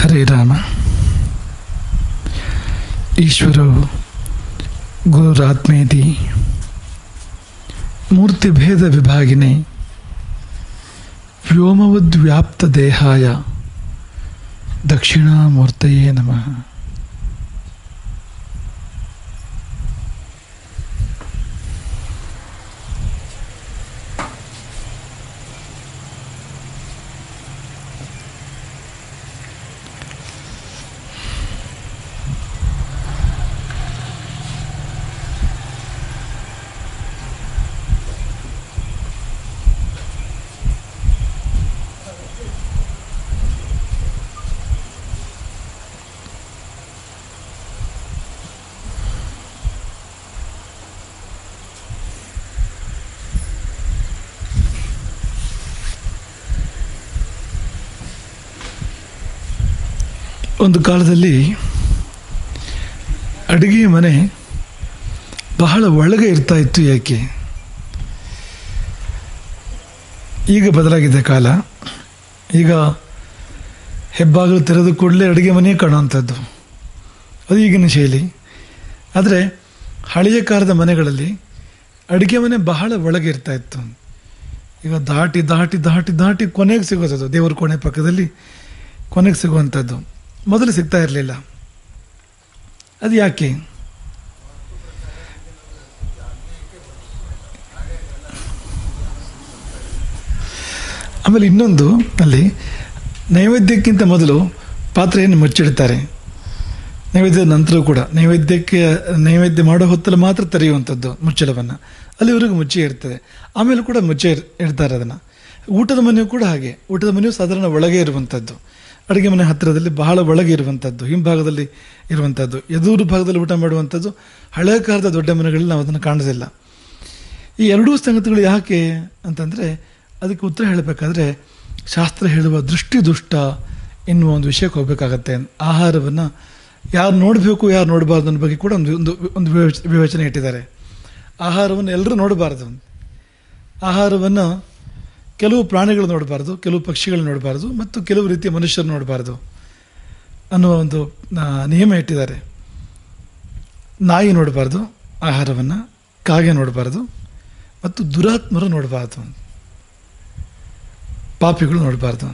ಹರೇ ರಾಮ ಈಶ್ವರೋ ಗುರುರಾತ್ಮೇತಿ ಮೂರ್ತಿಭೇದ ವಿಭಾಗಿನಿ ವ್ಯೋಮವದ್ವ್ಯಾಪ್ತ ದೇಹಾಯ ದಕ್ಷಿಣಾಮೂರ್ತಯೇ ನಮಃ ಒಂದು ಕಾಲದಲ್ಲಿ ಅಡುಗೆ ಮನೆ ಬಹಳ ಒಳಗೆ ಇರ್ತಾ ಇತ್ತು ಯಾಕೆ ಈಗ ಬದಲಾಗಿದೆ ಕಾಲ ಈಗ ಹೆಬ್ಬಾಗಿಲು ತೆರೆದ ಕೂಡಲೇ ಅಡುಗೆ ಮನೆ ಕಾಣುವಂಥದ್ದು ಅದು ಈಗಿನ ಶೈಲಿ ಆದರೆ ಹಳೆಯ ಕಾಲದ ಮನೆಗಳಲ್ಲಿ ಅಡುಗೆ ಮನೆ ಬಹಳ ಒಳಗೆ ಇರ್ತಾ ಇತ್ತು ಈಗ ದಾಟಿ ದಾಟಿ ದಾಟಿ ದಾಟಿ ಕೊನೆಗೆ ಸಿಗೋದು ದೇವರ ಕೋಣೆ ಪಕ್ಕದಲ್ಲಿ ಕೊನೆಗೆ ಸಿಗುವಂಥದ್ದು ಮೊದಲು ಸಿಗ್ತಾ ಇರಲಿಲ್ಲ ಅದು ಯಾಕೆ ಆಮೇಲೆ ಇನ್ನೊಂದು ಅಲ್ಲಿ ನೈವೇದ್ಯಕ್ಕಿಂತ ಮೊದಲು ಪಾತ್ರೆಯನ್ನು ಮುಚ್ಚಿಡ್ತಾರೆ ನೈವೇದ್ಯದ ನಂತರ ಕೂಡ ನೈವೇದ್ಯಕ್ಕೆ ನೈವೇದ್ಯ ಮಾಡೋ ಹೊತ್ತಲ್ಲಿ ಮಾತ್ರ ತೆರೆಯುವಂಥದ್ದು ಮುಚ್ಚಳವನ್ನು ಅಲ್ಲಿವರೆಗೂ ಮುಚ್ಚಿ ಇರ್ತದೆ ಆಮೇಲೆ ಕೂಡ ಮುಚ್ಚೆ ಇರ್- ಇಡ್ತಾರೆ ಅದನ್ನು ಊಟದ ಮನೆಯೂ ಕೂಡ ಹಾಗೆ ಊಟದ ಮನೆಯೂ ಸಾಧಾರಣ ಒಳಗೆ ಇರುವಂಥದ್ದು ಅಡುಗೆ ಮನೆ ಹತ್ತಿರದಲ್ಲಿ ಬಹಳ ಒಳಗೆ ಇರುವಂಥದ್ದು ಹಿಂಭಾಗದಲ್ಲಿ ಇರುವಂಥದ್ದು ಎದುರು ಭಾಗದಲ್ಲಿ ಊಟ ಮಾಡುವಂಥದ್ದು ಹಳೆಯ ಕಾಲದ ದೊಡ್ಡ ಮನೆಗಳಲ್ಲಿ ನಾವು ಅದನ್ನು ಕಾಣೋದಿಲ್ಲ ಈ ಎರಡೂ ಸಂಗತಿಗಳು ಯಾಕೆ ಅಂತಂದರೆ ಅದಕ್ಕೆ ಉತ್ತರ ಹೇಳಬೇಕಾದ್ರೆ ಶಾಸ್ತ್ರ ಹೇಳುವ ದೃಷ್ಟಿ ದುಷ್ಟ ಎನ್ನುವ ಒಂದು ವಿಷಯಕ್ಕೆ ಹೋಗಬೇಕಾಗತ್ತೆ ಆಹಾರವನ್ನು ಯಾರು ನೋಡಬೇಕು ಯಾರು ನೋಡಬಾರ್ದು ಅನ್ನೋ ಬಗ್ಗೆ ಕೂಡ ಒಂದು ಒಂದು ಒಂದು ವಿವೇಚ ವಿವೇಚನೆ ಇಟ್ಟಿದ್ದಾರೆ ಆಹಾರವನ್ನು ಎಲ್ಲರೂ ನೋಡಬಾರ್ದು ಆಹಾರವನ್ನು ಕೆಲವು ಪ್ರಾಣಿಗಳು ನೋಡಬಾರ್ದು ಕೆಲವು ಪಕ್ಷಿಗಳು ನೋಡಬಾರ್ದು ಮತ್ತು ಕೆಲವು ರೀತಿಯ ಮನುಷ್ಯರು ನೋಡಬಾರ್ದು ಅನ್ನುವ ಒಂದು ಆ, ನಿಯಮ ಇಟ್ಟಿದ್ದಾರೆ ನಾಯಿ ನೋಡಬಾರ್ದು ಆಹಾರವನ್ನು ಕಾಗೆ ನೋಡಬಾರ್ದು ಮತ್ತು ದುರಾತ್ಮರು ನೋಡಬಾರ್ದು ಪಾಪಿಗಳು ನೋಡಬಾರ್ದು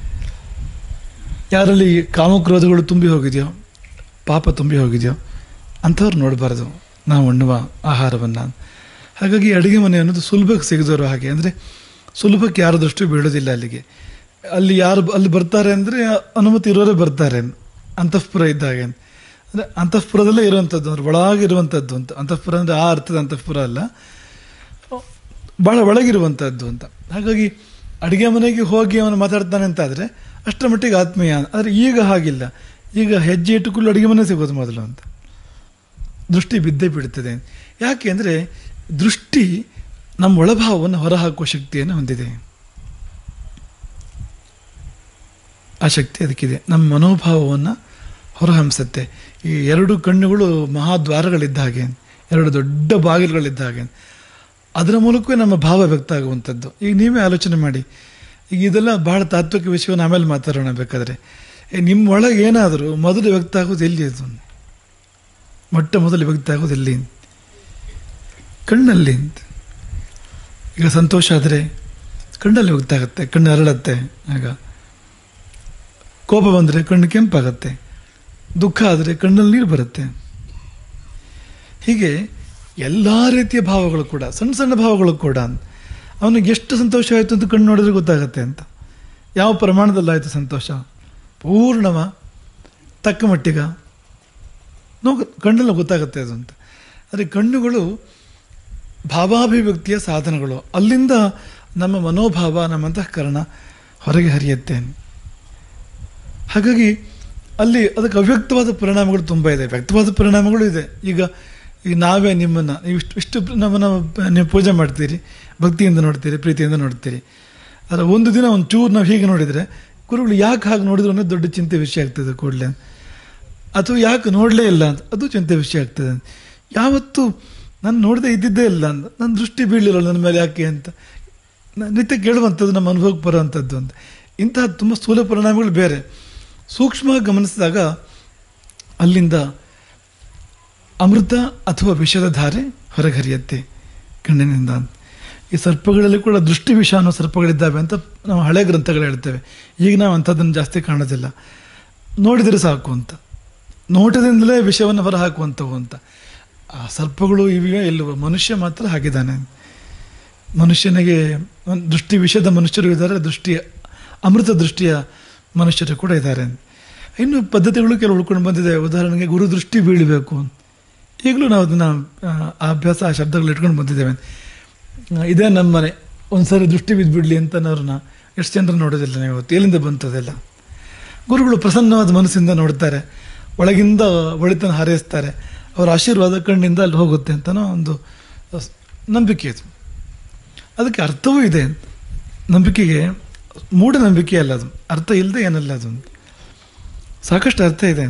ಯಾರಲ್ಲಿ ಕಾಮಕ್ರೋಧಗಳು ತುಂಬಿ ಹೋಗಿದೆಯೋ ಪಾಪ ತುಂಬಿ ಹೋಗಿದೆಯೋ ಅಂಥವ್ರು ನೋಡಬಾರ್ದು ನಾವು ಉಣ್ಣುವ ಆಹಾರವನ್ನು ಹಾಗಾಗಿ ಅಡುಗೆ ಮನೆ ಅನ್ನೋದು ಸುಲಭಕ್ಕೆ ಸಿಗದವರು ಹಾಗೆ ಅಂದರೆ ಸುಲಭಕ್ಕೆ ಯಾರ ದೃಷ್ಟಿ ಬೀಳೋದಿಲ್ಲ ಅಲ್ಲಿಗೆ ಅಲ್ಲಿ ಯಾರು ಬ- ಅಲ್ಲಿ ಬರ್ತಾರೆ ಅಂದರೆ ಅನುಮತಿ ಇರೋರೇ ಬರ್ತಾರೆ ಅಂತಃಪುರ ಇದ್ದಾಗೆ ಅಂದರೆ ಅಂತಃಪುರದಲ್ಲೇ ಇರುವಂಥದ್ದು ಅಂದ್ರೆ ಒಳಗಿರುವಂಥದ್ದು ಅಂತ ಅಂತಃಪುರ ಅಂದರೆ ಆ ಅರ್ಥದ ಅಂತಃಪುರ ಅಲ್ಲ ಭಾಳ ಒಳಗಿರುವಂಥದ್ದು ಅಂತ ಹಾಗಾಗಿ ಅಡುಗೆ ಮನೆಗೆ ಹೋಗಿ ಅವನು ಮಾತಾಡ್ತಾನೆ ಅಂತ ಆದರೆ ಅಷ್ಟರ ಮಟ್ಟಿಗೆ ಆತ್ಮೀಯ ಆದರೆ ಈಗ ಹಾಗಿಲ್ಲ ಈಗ ಹೆಜ್ಜೆ ಇಟ್ಟುಕೊಳ್ಳು ಅಡುಗೆ ಮನೆ ಸಿಗೋದು ಮೊದಲು ಅಂತ ದೃಷ್ಟಿ ಬಿದ್ದೇ ಬಿಡುತ್ತದೆ ಯಾಕೆ ಅಂದರೆ ದೃಷ್ಟಿ ನಮ್ಮ ಒಳಭಾವವನ್ನು ಹೊರಹಾಕುವ ಶಕ್ತಿಯನ್ನು ಹೊಂದಿದೆ ಆ ಶಕ್ತಿ ಅದಕ್ಕಿದೆ ನಮ್ಮ ಮನೋಭಾವವನ್ನು ಹೊರಹಂಸುತ್ತೆ ಈ ಎರಡು ಕಣ್ಣುಗಳು ಮಹಾದ್ವಾರಗಳಿದ್ದ ಹಾಗೆ ಎರಡು ದೊಡ್ಡ ಬಾಗಿಲುಗಳಿದ್ದ ಹಾಗೆ ಅದರ ಮೂಲಕವೇ ನಮ್ಮ ಭಾವ ವ್ಯಕ್ತ ಆಗುವಂಥದ್ದು ಈಗ ನೀವೇ ಆಲೋಚನೆ ಮಾಡಿ ಈಗ ಇದೆಲ್ಲ ಬಹಳ ತಾತ್ವಿಕ ವಿಷಯವನ್ನು ಆಮೇಲೆ ಮಾತಾಡೋಣ ಬೇಕಾದರೆ ಏ, ನಿಮ್ಮ ಒಳಗೆ ಏನಾದರೂ ಮೊದಲು ವ್ಯಕ್ತ ಆಗೋದು ಎಲ್ಲಿ ಅದು ಮೊಟ್ಟ ಮೊದಲು ವ್ಯಕ್ತ ಆಗೋದು ಎಲ್ಲಿ ಕಣ್ಣಲ್ಲಿ ಅಂತ ಈಗ ಸಂತೋಷ ಆದರೆ ಕಣ್ಣಲ್ಲಿ ವ್ಯಕ್ತ ಆಗುತ್ತೆ ಕಣ್ಣು ಅರಳತ್ತೆ ಆಗ ಕೋಪ ಬಂದರೆ ಕಣ್ಣು ಕೆಂಪಾಗತ್ತೆ ದುಃಖ ಆದರೆ ಕಣ್ಣಲ್ಲಿ ನೀರು ಬರುತ್ತೆ ಹೀಗೆ ಎಲ್ಲ ರೀತಿಯ ಭಾವಗಳು ಕೂಡ ಸಣ್ಣ ಸಣ್ಣ ಭಾವಗಳು ಕೂಡ ಅವನಿಗೆ ಎಷ್ಟು ಸಂತೋಷ ಆಯಿತು ಅಂತ ಕಣ್ಣು ನೋಡಿದ್ರೆ ಗೊತ್ತಾಗತ್ತೆ ಅಂತ ಯಾವ ಪ್ರಮಾಣದಲ್ಲಾಯಿತು ಸಂತೋಷ ಪೂರ್ಣವ ತಕ್ಕ ಮಟ್ಟಿಗ ನಾವು ಕಣ್ಣಲ್ಲಿ ಗೊತ್ತಾಗುತ್ತೆ ಅದು ಅಂತ ಆದರೆ ಕಣ್ಣುಗಳು ಭಾವಾಭಿವ್ಯಕ್ತಿಯ ಸಾಧನಗಳು ಅಲ್ಲಿಂದ ನಮ್ಮ ಮನೋಭಾವ ನಮ್ಮ ಅಂತಃಕರಣ ಹೊರಗೆ ಹರಿಯುತ್ತೆ ಹಾಗಾಗಿ ಅಲ್ಲಿ ಅದಕ್ಕೆ ಅವ್ಯಕ್ತವಾದ ಪರಿಣಾಮಗಳು ತುಂಬ ಇದೆ ವ್ಯಕ್ತವಾದ ಪರಿಣಾಮಗಳು ಇದೆ ಈಗ ಈಗ ನಾವೇ ನಿಮ್ಮನ್ನು ನೀವು ಇಷ್ಟು ಇಷ್ಟು ನಮ್ಮನ್ನು ನೀವು ಪೂಜೆ ಮಾಡ್ತೀರಿ ಭಕ್ತಿಯಿಂದ ನೋಡ್ತೀರಿ ಪ್ರೀತಿಯಿಂದ ನೋಡ್ತೀರಿ ಆದರೆ ಒಂದು ದಿನ ಒಂದು ಚೂರು ನಾವು ಹೀಗೆ ನೋಡಿದರೆ ಗುರುಗಳು ಯಾಕೆ ಹಾಗೆ ನೋಡಿದ್ರು ಅನ್ನೋದು ದೊಡ್ಡ ಚಿಂತೆ ವಿಷಯ ಆಗ್ತದೆ ಕೂಡಲೇ ಅಥವಾ ಯಾಕೆ ನೋಡಲೇ ಇಲ್ಲ ಅಂತ ಅದು ಚಿಂತೆ ವಿಷಯ ಆಗ್ತದೆ ಯಾವತ್ತು ನಾನು ನೋಡದೆ ಇದ್ದಿದ್ದೇ ಇಲ್ಲ ಅಂತ ನನ್ನ ದೃಷ್ಟಿ ಬೀಳಲಿಲ್ಲ ನನ್ನ ಮೇಲೆ ಯಾಕೆ ಅಂತ ನ- ನಿತ್ಯ ಕೇಳುವಂಥದ್ದು ನಮ್ಮ ಅನುಭವಕ್ಕೆ ಬರುವಂಥದ್ದು ಅಂತ ಇಂತಹ ತುಂಬ ಸ್ಥೂಲ ಪರಿಣಾಮಗಳು ಬೇರೆ ಸೂಕ್ಷ್ಮವಾಗಿ ಗಮನಿಸಿದಾಗ ಅಲ್ಲಿಂದ ಅಮೃತ ಅಥವಾ ವಿಷದ ಧಾರೆ ಹೊರಗರಿಯತ್ತೆ ಕಣ್ಣಿನಿಂದ ಅಂತ. ಈ ಸರ್ಪಗಳಲ್ಲಿ ಕೂಡ ದೃಷ್ಟಿ ವಿಷ ಅನ್ನೋ ಸರ್ಪಗಳಿದ್ದಾವೆ ಅಂತ ನಾವು ಹಳೆ ಗ್ರಂಥಗಳು ಹೇಳ್ತೇವೆ ಈಗ ನಾವು ಅಂಥದ್ದನ್ನು ಜಾಸ್ತಿ ಕಾಣೋದಿಲ್ಲ ನೋಡಿದರೆ ಸಾಕು ಅಂತ ನೋಟದಿಂದಲೇ ವಿಷವನ್ನು ಹೊರ ಹಾಕುವಂಥವು ಅಂತ ಆ ಸರ್ಪಗಳು ಇವೆಯೋ ಇಲ್ಲವೋ ಮನುಷ್ಯ ಮಾತ್ರ ಹಾಗಿದ್ದಾನೆ ಮನುಷ್ಯನಿಗೆ ಒಂದ್ ದೃಷ್ಟಿ ವಿಷದ ಮನುಷ್ಯರು ಇದ್ದಾರೆ ದೃಷ್ಟಿಯ ಅಮೃತ ದೃಷ್ಟಿಯ ಮನುಷ್ಯರು ಕೂಡ ಇದ್ದಾರೆ ಇನ್ನು ಪದ್ಧತಿಗಳು ಕೆಲವು ಉಳ್ಕೊಂಡು ಬಂದಿದೆ ಉದಾಹರಣೆಗೆ ಗುರು ದೃಷ್ಟಿ ಬೀಳಬೇಕು ಈಗಲೂ ನಾವು ಅದನ್ನು ಆ ಅಭ್ಯಾಸ ಆ ಶಬ್ದಗಳು ಇಟ್ಕೊಂಡು ಬಂದಿದ್ದೇವೆ ಆ, ಇದೇ ನಮ್ಮ ಮನೆ ಒಂದ್ಸರಿ ದೃಷ್ಟಿ ಬಿದ್ದುಬಿಡ್ಲಿ ಅಂತ ಅವ್ರನ್ನ ಎಷ್ಟು ಜನರು ನೋಡೋದಿಲ್ಲ ನೀವು ಇವತ್ತು ಎಲ್ಲಿಂದ ಬಂತದೆಲ್ಲ ಗುರುಗಳು ಪ್ರಸನ್ನವಾದ ಮನಸ್ಸಿಂದ ನೋಡ್ತಾರೆ ಒಳಗಿಂದ ಒಳಿತನ ಹಾರೈಸ್ತಾರೆ ಅವರ ಆಶೀರ್ವಾದ ಕಣ್ಣಿಂದ ಅಲ್ಲಿ ಹೋಗುತ್ತೆ ಅಂತನೋ ಒಂದು ಸ್- ನಂಬಿಕೆ ಇದು ಅದಕ್ಕೆ ಅರ್ಥವೂ ಇದೆ ನಂಬಿಕೆಗೆ ಮೂಢನಂಬಿಕೆ ಅಲ್ಲ ಅದು ಅರ್ಥ ಇಲ್ಲದೆ ಏನಲ್ಲ ಅದು ಸಾಕಷ್ಟು ಅರ್ಥ ಇದೆ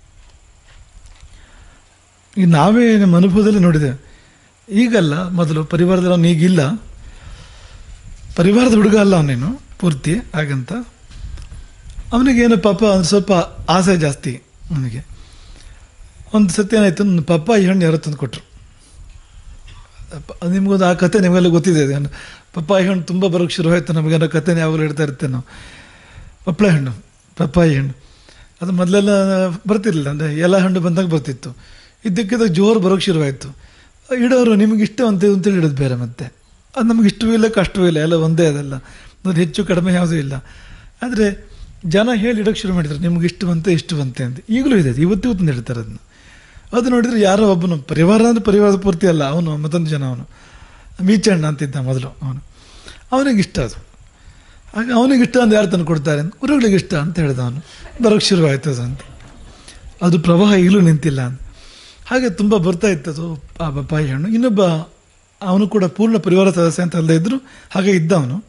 ಈ ನಾವೇ ನಮ್ಮ ಅನುಭವದಲ್ಲಿ ನೋಡಿದ್ದೇವೆ ಈಗಲ್ಲ ಮೊದಲು ಪರಿವಾರದಲ್ಲಿ ಅವನು ಈಗಿಲ್ಲ ಪರಿವಾರದ ಹುಡುಗ ಅಲ್ಲ ಅವನೇನು ಪೂರ್ತಿ ಹಾಗಂತ ಅವನಿಗೇನು ಪಾಪ ಒಂದು ಸ್ವಲ್ಪ ಆಸೆ ಜಾಸ್ತಿ ಅವನಿಗೆ ಒಂದು ಸತಿ ಏನಾಯ್ತು ನನ್ನ ಪಪ್ಪಾಯಿ ಹಣ್ಣು ಯಾರೋ ತಂದು ಕೊಟ್ಟರು ನಿಮ್ಗೊಂದು ಆ ಕತೆ ನಿಮಗೆಲ್ಲ ಗೊತ್ತಿದೆ ಅದು. ಪಪ್ಪಾಯಿ ಹಣ್ಣು ತುಂಬ ಬರೋಕ್ಕೆ ಶುರು ಆಯಿತು ನಮಗೇನೋ ಕತೆ ಯಾವಾಗಲೂ ಹೇಳ್ತಾ ಇರ್ತೇವೆ ನಾವು ಪಪ್ಪಳ ಹಣ್ಣು ಪಪ್ಪಾಯಿ ಹಣ್ಣು ಅದು ಮೊದಲೆಲ್ಲ ಬರ್ತಿರ್ಲಿಲ್ಲ ಅಂದರೆ ಎಲ್ಲ ಹಣ್ಣು ಬಂದಾಗ ಬರ್ತಿತ್ತು ಇದ್ದಕ್ಕಿದ್ದಾಗ ಜೋರು ಬರೋಕ್ಕೆ ಶುರುವಾಯಿತು ಇಡೋರು ನಿಮಗೆ ಇಷ್ಟ ಅಂತ ಅಂತೇಳಿ ಇಡೋದು ಬೇರೆ ಮತ್ತೆ ಅದು ನಮಗೆ ಇಷ್ಟವೂ ಇಲ್ಲ ಕಷ್ಟವೂ ಇಲ್ಲ ಎಲ್ಲ ಒಂದೇ ಅದೆಲ್ಲ ಅದು ಹೆಚ್ಚು ಕಡಿಮೆ ಯಾವುದೂ ಇಲ್ಲ ಆದರೆ ಜನ ಹೇಳಿ ಇಡೋಕ್ಕೆ ಶುರು ಮಾಡಿದ್ರು ನಿಮ್ಗೆ ಇಷ್ಟವಂತೆ ಇಷ್ಟವಂತೆ ಅಂತ ಈಗಲೂ ಇದೆ ಅದು ಇವತ್ತು ಇವತ್ತು ಹೇಳ್ತಾರೆ ಅದನ್ನು ಅದು ನೋಡಿದರೆ ಯಾರೋ ಒಬ್ಬನು ಪರಿವಾರ ಅಂದರೆ ಪರಿವಾರದ ಪೂರ್ತಿ ಅಲ್ಲ ಅವನು ಮತ್ತೊಂದು ಜನ ಅವನು ಮೀಚಣ್ಣ ಅಂತಿದ್ದ ಮೊದಲು ಅವನು ಅವನಿಗೆ ಇಷ್ಟ ಅದು ಹಾಗೆ ಅವನಿಗೆ ಇಷ್ಟ ಅಂತ ಯಾರು ತಂದು ಕೊಡ್ತಾರೆ ಅಂತ ಗುರುಗಳಿಗೆ ಇಷ್ಟ ಅಂತ ಹೇಳ್ದ ಅವನು ಬರೋಕ್ಕೆ ಶುರುವಾಯ್ತು ಅದು ಅಂತ ಅದು ಪ್ರವಾಹ ಈಗಲೂ ನಿಂತಿಲ್ಲ ಅಂತ ಹಾಗೆ ತುಂಬ ಬರ್ತಾ ಇತ್ತದು ಆ ಪಪ್ಪಾಯಿ ಹಣ್ಣು ಇನ್ನೊಬ್ಬ ಅವನು ಕೂಡ ಪೂರ್ಣ ಪರಿವಾರ ಸದಸ್ಯ ಅಂತ ಅಲ್ಲದೆ ಇದ್ದರು ಹಾಗೆ ಇದ್ದ ಅವನು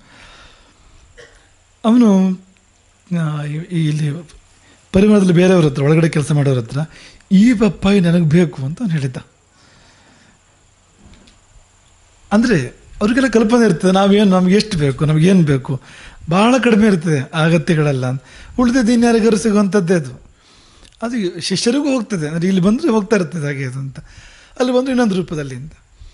ಅವನು ಆ, ಈ- ಈ ಇಲ್ಲಿ ಪರಿವಾರದಲ್ಲಿ ಬೇರೆಯವ್ರ ಹತ್ರ ಒಳಗಡೆ ಕೆಲಸ ಮಾಡೋರ ಹತ್ರ ಈ ಪಪ್ಪಾಯಿ ನನಗೆ ಬೇಕು ಅಂತ ಅವನು ಹೇಳಿದ್ದ ಅಂದರೆ ಅವ್ರಿಗೆಲ್ಲ ಕಲ್ಪನೆ ಇರ್ತದೆ ನಾವೇನು ನಮ್ಗೆ ಎಷ್ಟು ಬೇಕು ನಮಗೇನು ಬೇಕು ಭಾಳ ಕಡಿಮೆ ಇರ್ತದೆ ಆ ಅಗತ್ಯಗಳೆಲ್ಲ ಉಳಿದಿದ್ದು ಇನ್ಯಾರಿಗಾರು ಸಿಗುವಂಥದ್ದೇ ಅದು ಅದು ಶಿಷ್ಯರಿಗೂ ಹೋಗ್ತದೆ ಅಂದರೆ ಇಲ್ಲಿ ಬಂದರೆ ಹೋಗ್ತಾ ಇರ್ತದೆ ಹಾಗೆ ಅದು ಅಂತ ಅಲ್ಲಿ ಬಂದರೆ ಇನ್ನೊಂದು ರೂಪದಲ್ಲಿ ಅಂತ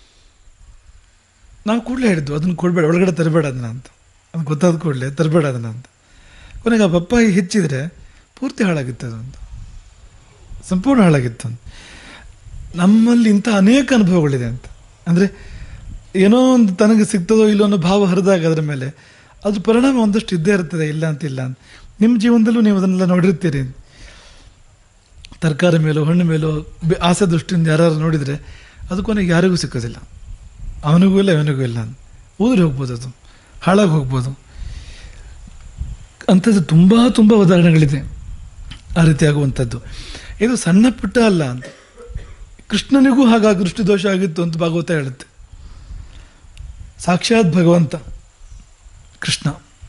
ನಾವು ಕೂಡಲೇ ಹೇಳಿದ್ವು ಅದನ್ನು ಕೊಡಬೇಡ ಒಳಗಡೆ ತರಬೇಡ ಅದನ್ನ ಅಂತ ಅದು ಗೊತ್ತಾದ ಕೂಡಲೇ ತರಬೇಡ ಅದನ್ನ ಅಂತ ಕೊನೆಗೆ ಆ ಪಪ್ಪಾಯಿ ಹೆಚ್ಚಿದರೆ ಪೂರ್ತಿ ಹಾಳಾಗಿತ್ತು ಅದು ಅಂತ ಸಂಪೂರ್ಣ ಹಾಳಾಗಿತ್ತು ಅಂತ ನಮ್ಮಲ್ಲಿ ಇಂಥ ಅನೇಕ ಅನುಭವಗಳಿದೆ ಅಂತ ಅಂದರೆ ಏನೋ ಒಂದು ತನಗೆ ಸಿಗ್ತದೋ ಇಲ್ಲೋ ಅನ್ನೋ ಭಾವ ಹರಿದಾಗ ಅದರ ಮೇಲೆ ಅದ್ರ ಪರಿಣಾಮ ಒಂದಷ್ಟು ಇದ್ದೇ ಇರ್ತದೆ ಇಲ್ಲ ಅಂತಿಲ್ಲ ಅಂತ ನಿಮ್ಮ ಜೀವನದಲ್ಲೂ ನೀವು ಅದನ್ನೆಲ್ಲ ನೋಡಿರ್ತೀರಿ ತರಕಾರಿ ಮೇಲೋ ಹಣ್ಣು ಮೇಲೋ ಬೆ- ಆಸೆ ದೃಷ್ಟಿಯಿಂದ ಯಾರು ನೋಡಿದರೆ ಅದು ಕೊನೆಗೆ ಯಾರಿಗೂ ಸಿಕ್ಕೋದಿಲ್ಲ ಅವನಿಗೂ ಇಲ್ಲ ಇವನಿಗೂ ಇಲ್ಲ ಅಂತ ಊದ್ರೆ ಹೋಗ್ಬೋದು ಅದು ಹಾಳಾಗಿ ಹೋಗ್ಬೋದು ಅಂಥದ್ದು ತುಂಬ ತುಂಬ ಉದಾಹರಣೆಗಳಿದೆ ಆ ರೀತಿ ಆಗುವಂಥದ್ದು ಇದು ಸಣ್ಣ ಪುಟ್ಟ ಅಲ್ಲ ಅಂತ ಕೃಷ್ಣನಿಗೂ ಹಾಗಾಗಿ ದೃಷ್ಟಿದೋಷ ಆಗಿತ್ತು ಅಂತ ಭಾಗವತ ಹೇಳುತ್ತೆ ಸಾಕ್ಷಾತ್ ಭಗವಂತ ಕೃಷ್ಣ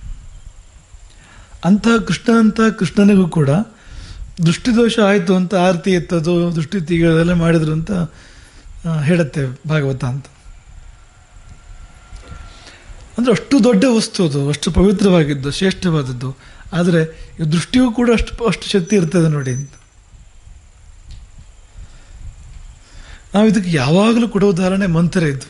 ಅಂಥ ಕೃಷ್ಣ ಅಂತ ಕೃಷ್ಣನಿಗೂ ಕೂಡ ದೃಷ್ಟಿದೋಷ ಆಯಿತು ಅಂತ ಆರತಿ ಎತ್ತೋದು ದೃಷ್ಟಿ ತೆಗೆಯೋದೆಲ್ಲ ಮಾಡಿದ್ರು ಅಂತ ಆ, ಹೇಳುತ್ತೆ ಭಾಗವತ ಅಂತ ಅಂದರೆ ಅಷ್ಟು ದೊಡ್ಡ ವಸ್ತು ಅದು ಅಷ್ಟು ಪವಿತ್ರವಾಗಿದ್ದು ಶ್ರೇಷ್ಠವಾದದ್ದು ಆದರೆ ಈ ದೃಷ್ಟಿಯೂ ಕೂಡ ಅಷ್ಟು ಅಷ್ಟು ಶಕ್ತಿ ಇರ್ತದೆ ನೋಡಿ ಅಂತ ನಾವು ಇದಕ್ಕೆ ಯಾವಾಗಲೂ ಕೊಡೋ ಉದಾಹರಣೆ ಮಂಥರೆ ಇದು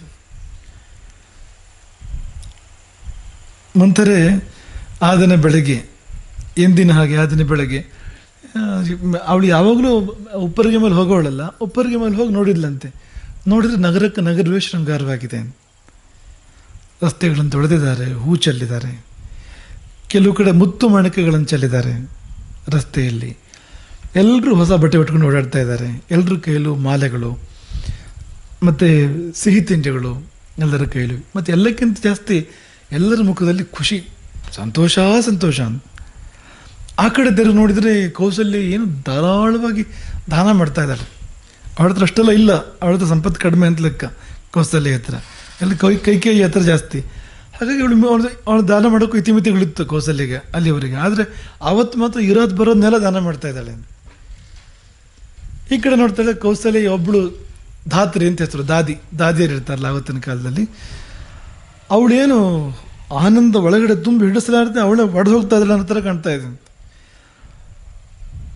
ಮಂಥರೆ ಆ ದಿನ ಬೆಳಗ್ಗೆ ಎಂದಿನ ಹಾಗೆ ಆ ದಿನ ಬೆಳಗ್ಗೆ ಅವಳು ಯಾವಾಗಲೂ ಉಪ್ಪರಿಗೆ ಮೇಲೆ ಹೋಗೋಳಲ್ಲ ಉಪ್ಪರಿಗೆ ಮೇಲೆ ಹೋಗಿ ನೋಡಿದ್ಲಂತೆ ನೋಡಿದ್ರೆ ನಗರಕ್ಕೆ ನಗರವೇ ಶೃಂಗಾರವಾಗಿದೆ ರಸ್ತೆಗಳನ್ನು ತೊಳೆದಿದ್ದಾರೆ ಹೂ ಚೆಲ್ಲಿದ್ದಾರೆ ಕೆಲವು ಕಡೆ ಮುತ್ತು ಮಣಕೆಗಳನ್ನು ಚೆಲ್ಲಿದ್ದಾರೆ ರಸ್ತೆಯಲ್ಲಿ ಎಲ್ಲರೂ ಹೊಸ ಬಟ್ಟೆ ಉಟ್ಕೊಂಡು ಓಡಾಡ್ತಾ ಇದ್ದಾರೆ ಎಲ್ಲರ ಕೈಯಲ್ಲೂ ಮಾಲೆಗಳು ಮತ್ತು ಸಿಹಿ ತಿಂಡಿಗಳು ಎಲ್ಲರ ಕೈಯಲ್ಲೂ ಮತ್ತು ಎಲ್ಲಕ್ಕಿಂತ ಜಾಸ್ತಿ ಎಲ್ಲರ ಮುಖದಲ್ಲಿ ಖುಷಿ ಸಂತೋಷ ಸಂತೋಷ ಅಂತ ಆ ಕಡೆ ತೆರು ನೋಡಿದರೆ ಕೌಶಲ್ಯ ಏನು ಧಾರಾಳವಾಗಿ ದಾನ ಮಾಡ್ತಾ ಇದ್ದಾಳೆ ಅವಳ ಹತ್ರ ಅಷ್ಟೆಲ್ಲ ಇಲ್ಲ ಅವಳ ಹತ್ರ ಸಂಪತ್ತು ಕಡಿಮೆ ಅಂತ ಲೆಕ್ಕ ಕೌಶಲ್ಯ ಹತ್ರ ಎಲ್ಲ ಕೈ ಕೈ ಕೈ ಹತ್ರ ಜಾಸ್ತಿ ಹಾಗಾಗಿ ಅವಳು ಅವಳು ಅವಳು ದಾನ ಮಾಡೋಕ್ಕೂ ಇತಿಮಿತಿಗಳಿತ್ತು ಕೌಶಲ್ಯಗೆ ಅಲ್ಲಿವರೆಗೆ ಆದರೆ ಆವತ್ತು ಮಾತ್ರ ಇರೋದು ಬರೋದನ್ನೆಲ್ಲ ದಾನ ಮಾಡ್ತಾ ಇದ್ದಾಳೆ ಈ ಕಡೆ ನೋಡ್ತಾ ಇದ್ದರೆ ಕೌಶಲ್ಯ ಒಬ್ಬಳು ಧಾತ್ರಿ ಅಂತ ಹೆಸರು ದಾದಿ ದಾದಿಯರು ಇರ್ತಾರಲ್ಲ ಆವತ್ತಿನ ಕಾಲದಲ್ಲಿ ಅವಳೇನು ಆನಂದ ಒಳಗಡೆ ತುಂಬಿ ಹಿಡಿಸಲಾರದೆ ಅವಳೇ ಒಡೆದು ಹೋಗ್ತಾ ಇದ್ದಾಳೆ ಅನ್ನೋ ಥರ ಕಾಣ್ತಾ ಇದೆ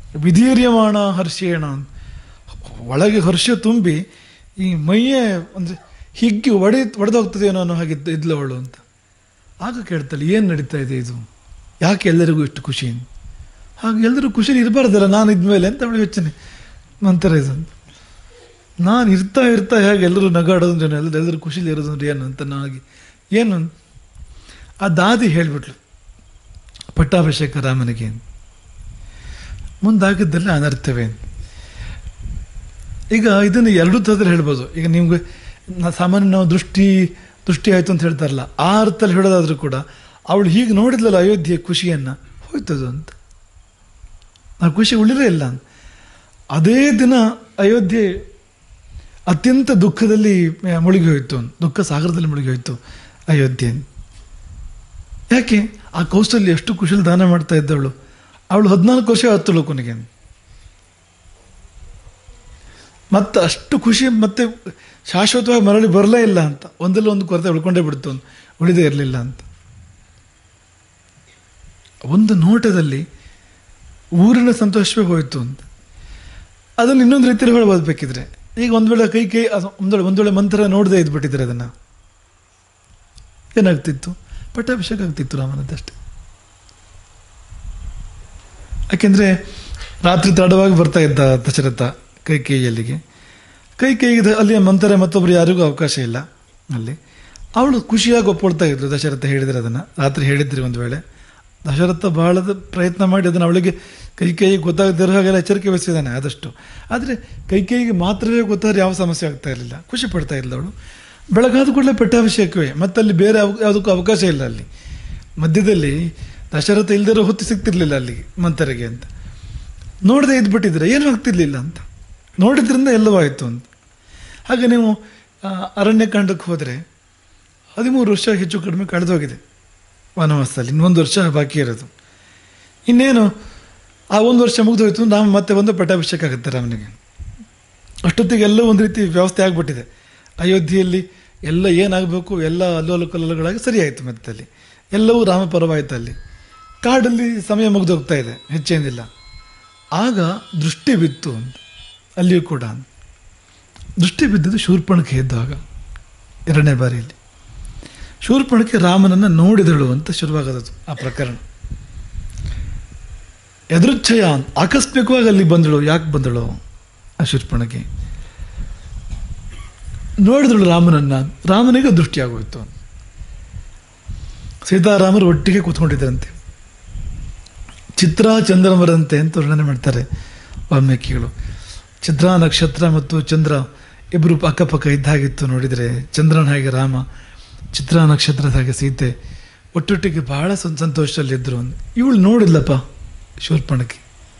ವಿಧೀರ್ಯಮಾಣ ಹರ್ಷೇಣ ಒಳಗೆ ಹರ್ಷ ತುಂಬಿ ಈ ಮೈಯೇ ಅಂದರೆ ಹಿಗ್ಗಿ ಒಡೆ ಒಡೆದೋಗ್ತದೇನೋ ಅನ್ನೋ ಹಾಗೆ ಇದ್ದ- ಇದ್ಲು ಅವಳು ಅಂತ ಆಗ ಕೇಳ್ತಾಳೆ ಏನು ನಡೀತಾ ಇದೆ ಇದು ಯಾಕೆ ಎಲ್ಲರಿಗೂ ಇಷ್ಟು ಖುಷಿ ಹಾಗೆ ಎಲ್ಲರೂ ಖುಷಿ ಇರಬಾರ್ದಲ್ಲ ನಾನು ಇದ್ಮೇಲೆ ಅಂತ ಅವಳು ಯೋಚನೆ ನಂತರ ಇದು ನಾನು ಇರ್ತಾ ಇರ್ತಾ ಹೇಗೆ ಎಲ್ಲರೂ ನಗಾಡೋದು ಜನ ಎಲ್ಲರೂ ಎಲ್ಲರೂ ಖುಷಿಲಿ ಇರೋದು ಅಂದ್ರೆ ಏನು ಅಂತ ನಾಗಿ ಏನು ಅಂತ. ಆ ದಾದಿ ಹೇಳಿಬಿಟ್ಲು ಪಟ್ಟಾಭಿಷೇಕ ರಾಮನಿಗೆ ಮುಂದಾಗಿದ್ದಲ್ಲಿ ಅನರ್ಥವೇ ಈಗ ಇದನ್ನು ಎರಡೂ ಥರದಲ್ಲಿ ಹೇಳ್ಬೋದು ಈಗ ನಿಮ್ಗೆ ನಾ- ಸಾಮಾನ್ಯ ನಾವು ದೃಷ್ಟಿ ದೃಷ್ಟಿ ಆಯಿತು ಅಂತ ಹೇಳ್ತಾರಲ್ಲ ಆ ಅರ್ಥದಲ್ಲಿ ಹೇಳೋದಾದ್ರೂ ಕೂಡ ಅವಳು ಹೀಗೆ ನೋಡಿದ್ಲಲ್ಲ ಅಯೋಧ್ಯೆ ಖುಷಿಯನ್ನು ಹೋಯ್ತದು ಅಂತ ಆ ಖುಷಿ ಉಳಿರೇ ಇಲ್ಲ ಅದೇ ದಿನ ಅಯೋಧ್ಯೆ ಅತ್ಯಂತ ದುಃಖದಲ್ಲಿ ಆ, ಮುಳುಗಿ ಹೋಯಿತು ದುಃಖ ಸಾಗರದಲ್ಲಿ ಮುಳುಗಿ ಹೋಯಿತು ಅಯೋಧ್ಯೆ ಯಾಕೆ ಆ ಕೌಶಲ್ಯ ಎಷ್ಟು ಕುಶಲ ದಾನ ಮಾಡ್ತಾ ಇದ್ದವಳು ಅವಳು ಹದಿನಾಲ್ಕು ವರ್ಷ ಹತ್ತಳು ಕೊನೆಗೆ ಮತ್ತೆ ಅಷ್ಟು ಖುಷಿ ಮತ್ತೆ ಶಾಶ್ವತವಾಗಿ ಮರಳಿ ಬರಲೇ ಇಲ್ಲ ಅಂತ ಒಂದಲ್ಲ ಒಂದು ಕೊರತೆ ಉಳ್ಕೊಂಡೇ ಬಿಡ್ತು ಅಂತ ಉಳಿದೇ ಇರಲಿಲ್ಲ ಅಂತ ಒಂದು ನೋಟದಲ್ಲಿ ಊರಿನ ಸಂತೋಷವೇ ಹೋಯಿತು ಅಂತ ಅದನ್ನು ಇನ್ನೊಂದು ರೀತಿಯಲ್ಲಿ ಹೇಳ್ಬೋದು ಬೇಕಿದ್ರೆ ಈಗ ಒಂದು ವೇಳೆ ಕೈ ಕೈ ಅದು ಒಂದು ವೇಳೆ ಒಂದು ವೇಳೆ ಮಂತ್ರ ನೋಡದೆ ಇದ್ಬಿಟ್ಟಿದ್ರೆ ಅದನ್ನು ಏನಾಗ್ತಿತ್ತು ಪಟ್ಟಾಭಿಷೇಕ ಆಗ್ತಿತ್ತು ರಾಮನದ್ದಷ್ಟೇ ಯಾಕೆಂದರೆ ರಾತ್ರಿ ತಡವಾಗಿ ಬರ್ತಾ ಇದ್ದ ದಶರಥ ಕೈ ಕೈಯಲ್ಲಿಗೆ ಕೈ ಕೈಗೆ ಅಲ್ಲಿ ಮಂತರ ಮತ್ತೊಬ್ಬರು ಯಾರಿಗೂ ಅವಕಾಶ ಇಲ್ಲ ಅಲ್ಲಿ ಅವಳು ಖುಷಿಯಾಗಿ ಒಪ್ಕೊಳ್ತಾ ಇದ್ಲು ದಶರಥ ಹೇಳಿದ್ರೆ ಅದನ್ನು ರಾತ್ರಿ ಹೇಳಿದ್ರಿ ಒಂದು ವೇಳೆ ದಶರಥ ಬಹಳದ ಪ್ರಯತ್ನ ಮಾಡಿ ಅದನ್ನು ಅವಳಿಗೆ ಕೈ ಕೈಗೆ ಗೊತ್ತಾಗದಿರೋ ಹಾಗೆಲ್ಲ ಎಚ್ಚರಿಕೆ ವಹಿಸಿದ್ದಾನೆ ಆದಷ್ಟು ಆದರೆ ಕೈ ಕೈಗೆ ಮಾತ್ರವೇ ಗೊತ್ತಾದ್ರೆ ಯಾವ ಸಮಸ್ಯೆ ಆಗ್ತಾ ಇರಲಿಲ್ಲ ಖುಷಿ ಪಡ್ತಾ ಇರಲಿಲ್ಲ ಅವಳು ಬೆಳಗಾದ ಕೂಡಲೇ ಪಟ್ಟಾಭಿಷೇಕವೇ ಮತ್ತಲ್ಲಿ ಬೇರೆ ಯಾವ ಯಾವುದಕ್ಕೂ ಅವಕಾಶ ಇಲ್ಲ ಅಲ್ಲಿ ಮಧ್ಯದಲ್ಲಿ ದಶರಥ ಇಲ್ದಿರೋ ಹೊತ್ತು ಸಿಗ್ತಿರ್ಲಿಲ್ಲ ಅಲ್ಲಿ ಮಂತರಿಗೆ ಅಂತ ನೋಡದೆ ಇದ್ಬಿಟ್ಟಿದ್ರೆ ಏನೂ ಆಗ್ತಿರ್ಲಿಲ್ಲ ಅಂತ ನೋಡಿದ್ರಿಂದ ಎಲ್ಲವೂ ಆಯಿತು ಅಂತ ಹಾಗೆ ನೀವು ಆ, ಅರಣ್ಯಕಾಂಡಕ್ಕೆ ಹೋದರೆ ಹದಿಮೂರು ವರ್ಷ ಹೆಚ್ಚು ಕಡಿಮೆ ಕಳೆದೋಗಿದೆ ವನವಾಸದಲ್ಲಿ ಇನ್ನೊಂದು ವರ್ಷ ಬಾಕಿ ಇರೋದು ಇನ್ನೇನು ಆ ಒಂದು ವರ್ಷ ಮುಗಿದೋಯ್ತು ರಾಮ ಮತ್ತೆ ಒಂದು ಪಟ್ಟಾಭಿಷೇಕ ಆಗುತ್ತೆ ರಾಮನಿಗೆ ಅಷ್ಟೊತ್ತಿಗೆ ಎಲ್ಲ ಒಂದು ರೀತಿ ವ್ಯವಸ್ಥೆ ಆಗಿಬಿಟ್ಟಿದೆ ಅಯೋಧ್ಯೆಯಲ್ಲಿ ಎಲ್ಲ ಏನಾಗಬೇಕು ಎಲ್ಲ ಅಲ್ಲೋಲ ಕಲ್ಲೋಲಗಳಾಗಿ ಸರಿ ಆಯಿತು ಮತ್ತೆ ಅಲ್ಲಿ ಎಲ್ಲವೂ ರಾಮ ಪರವಾಯಿತು ಅಲ್ಲಿ ಕಾಡಲ್ಲಿ ಸಮಯ ಮುಗಿದೋಗ್ತಾ ಇದೆ ಹೆಚ್ಚೇನಿಲ್ಲ ಆಗ ದೃಷ್ಟಿ ಬಿತ್ತು ಅಂತ ಅಲ್ಲಿಯೂ ಕೂಡ ದೃಷ್ಟಿ ಬಿದ್ದದ್ದು ಶೂರ್ಪಣಕ್ಕೆ ಎದ್ದಾಗ ಎರಡನೇ ಬಾರಿಯಲ್ಲಿ ಶೂರ್ಪಣಕ್ಕೆ ರಾಮನನ್ನು ನೋಡಿದಳು ಅಂತ ಶುರುವಾಗದದು ಆ ಪ್ರಕರಣ ಎದುರುಚ್ಛಯ ಅಂತ ಆಕಸ್ಮಿಕವಾಗಿ ಅಲ್ಲಿ ಬಂದಳು ಯಾಕೆ ಬಂದಳು ಆ ಶೂರ್ಪಣಕ್ಕೆ ನೋಡಿದಳು ರಾಮನನ್ನ ರಾಮನಿಗೆ ದೃಷ್ಟಿ ಆಗೋಯ್ತು ಸೀತಾರಾಮರು ಒಟ್ಟಿಗೆ ಕೂತ್ಕೊಂಡಿದ್ದರಂತೆ ಚಿತ್ರ ಚಂದ್ರಮರಂತೆ ಅಂತ ವರ್ಣನೆ ಮಾಡ್ತಾರೆ ವಾಲ್ಮೀಕಿಗಳು ಚಿತ್ರ ನಕ್ಷತ್ರ ಮತ್ತು ಚಂದ್ರ ಇಬ್ಬರು ಅಕ್ಕಪಕ್ಕ ಇದ್ದ ಹಾಗಿತ್ತು ನೋಡಿದರೆ ಚಂದ್ರನ ಹಾಗೆ ರಾಮ ಚಿತ್ರ ನಕ್ಷತ್ರದ ಹಾಗೆ ಸೀತೆ ಒಟ್ಟೊಟ್ಟಿಗೆ ಬಹಳ ಸಂ ಸಂತೋಷದಲ್ಲಿದ್ದರು ಇವಳು ನೋಡಿಲ್ಲಪ್ಪ ಶೂರ್ಪಣಕ್ಕೆ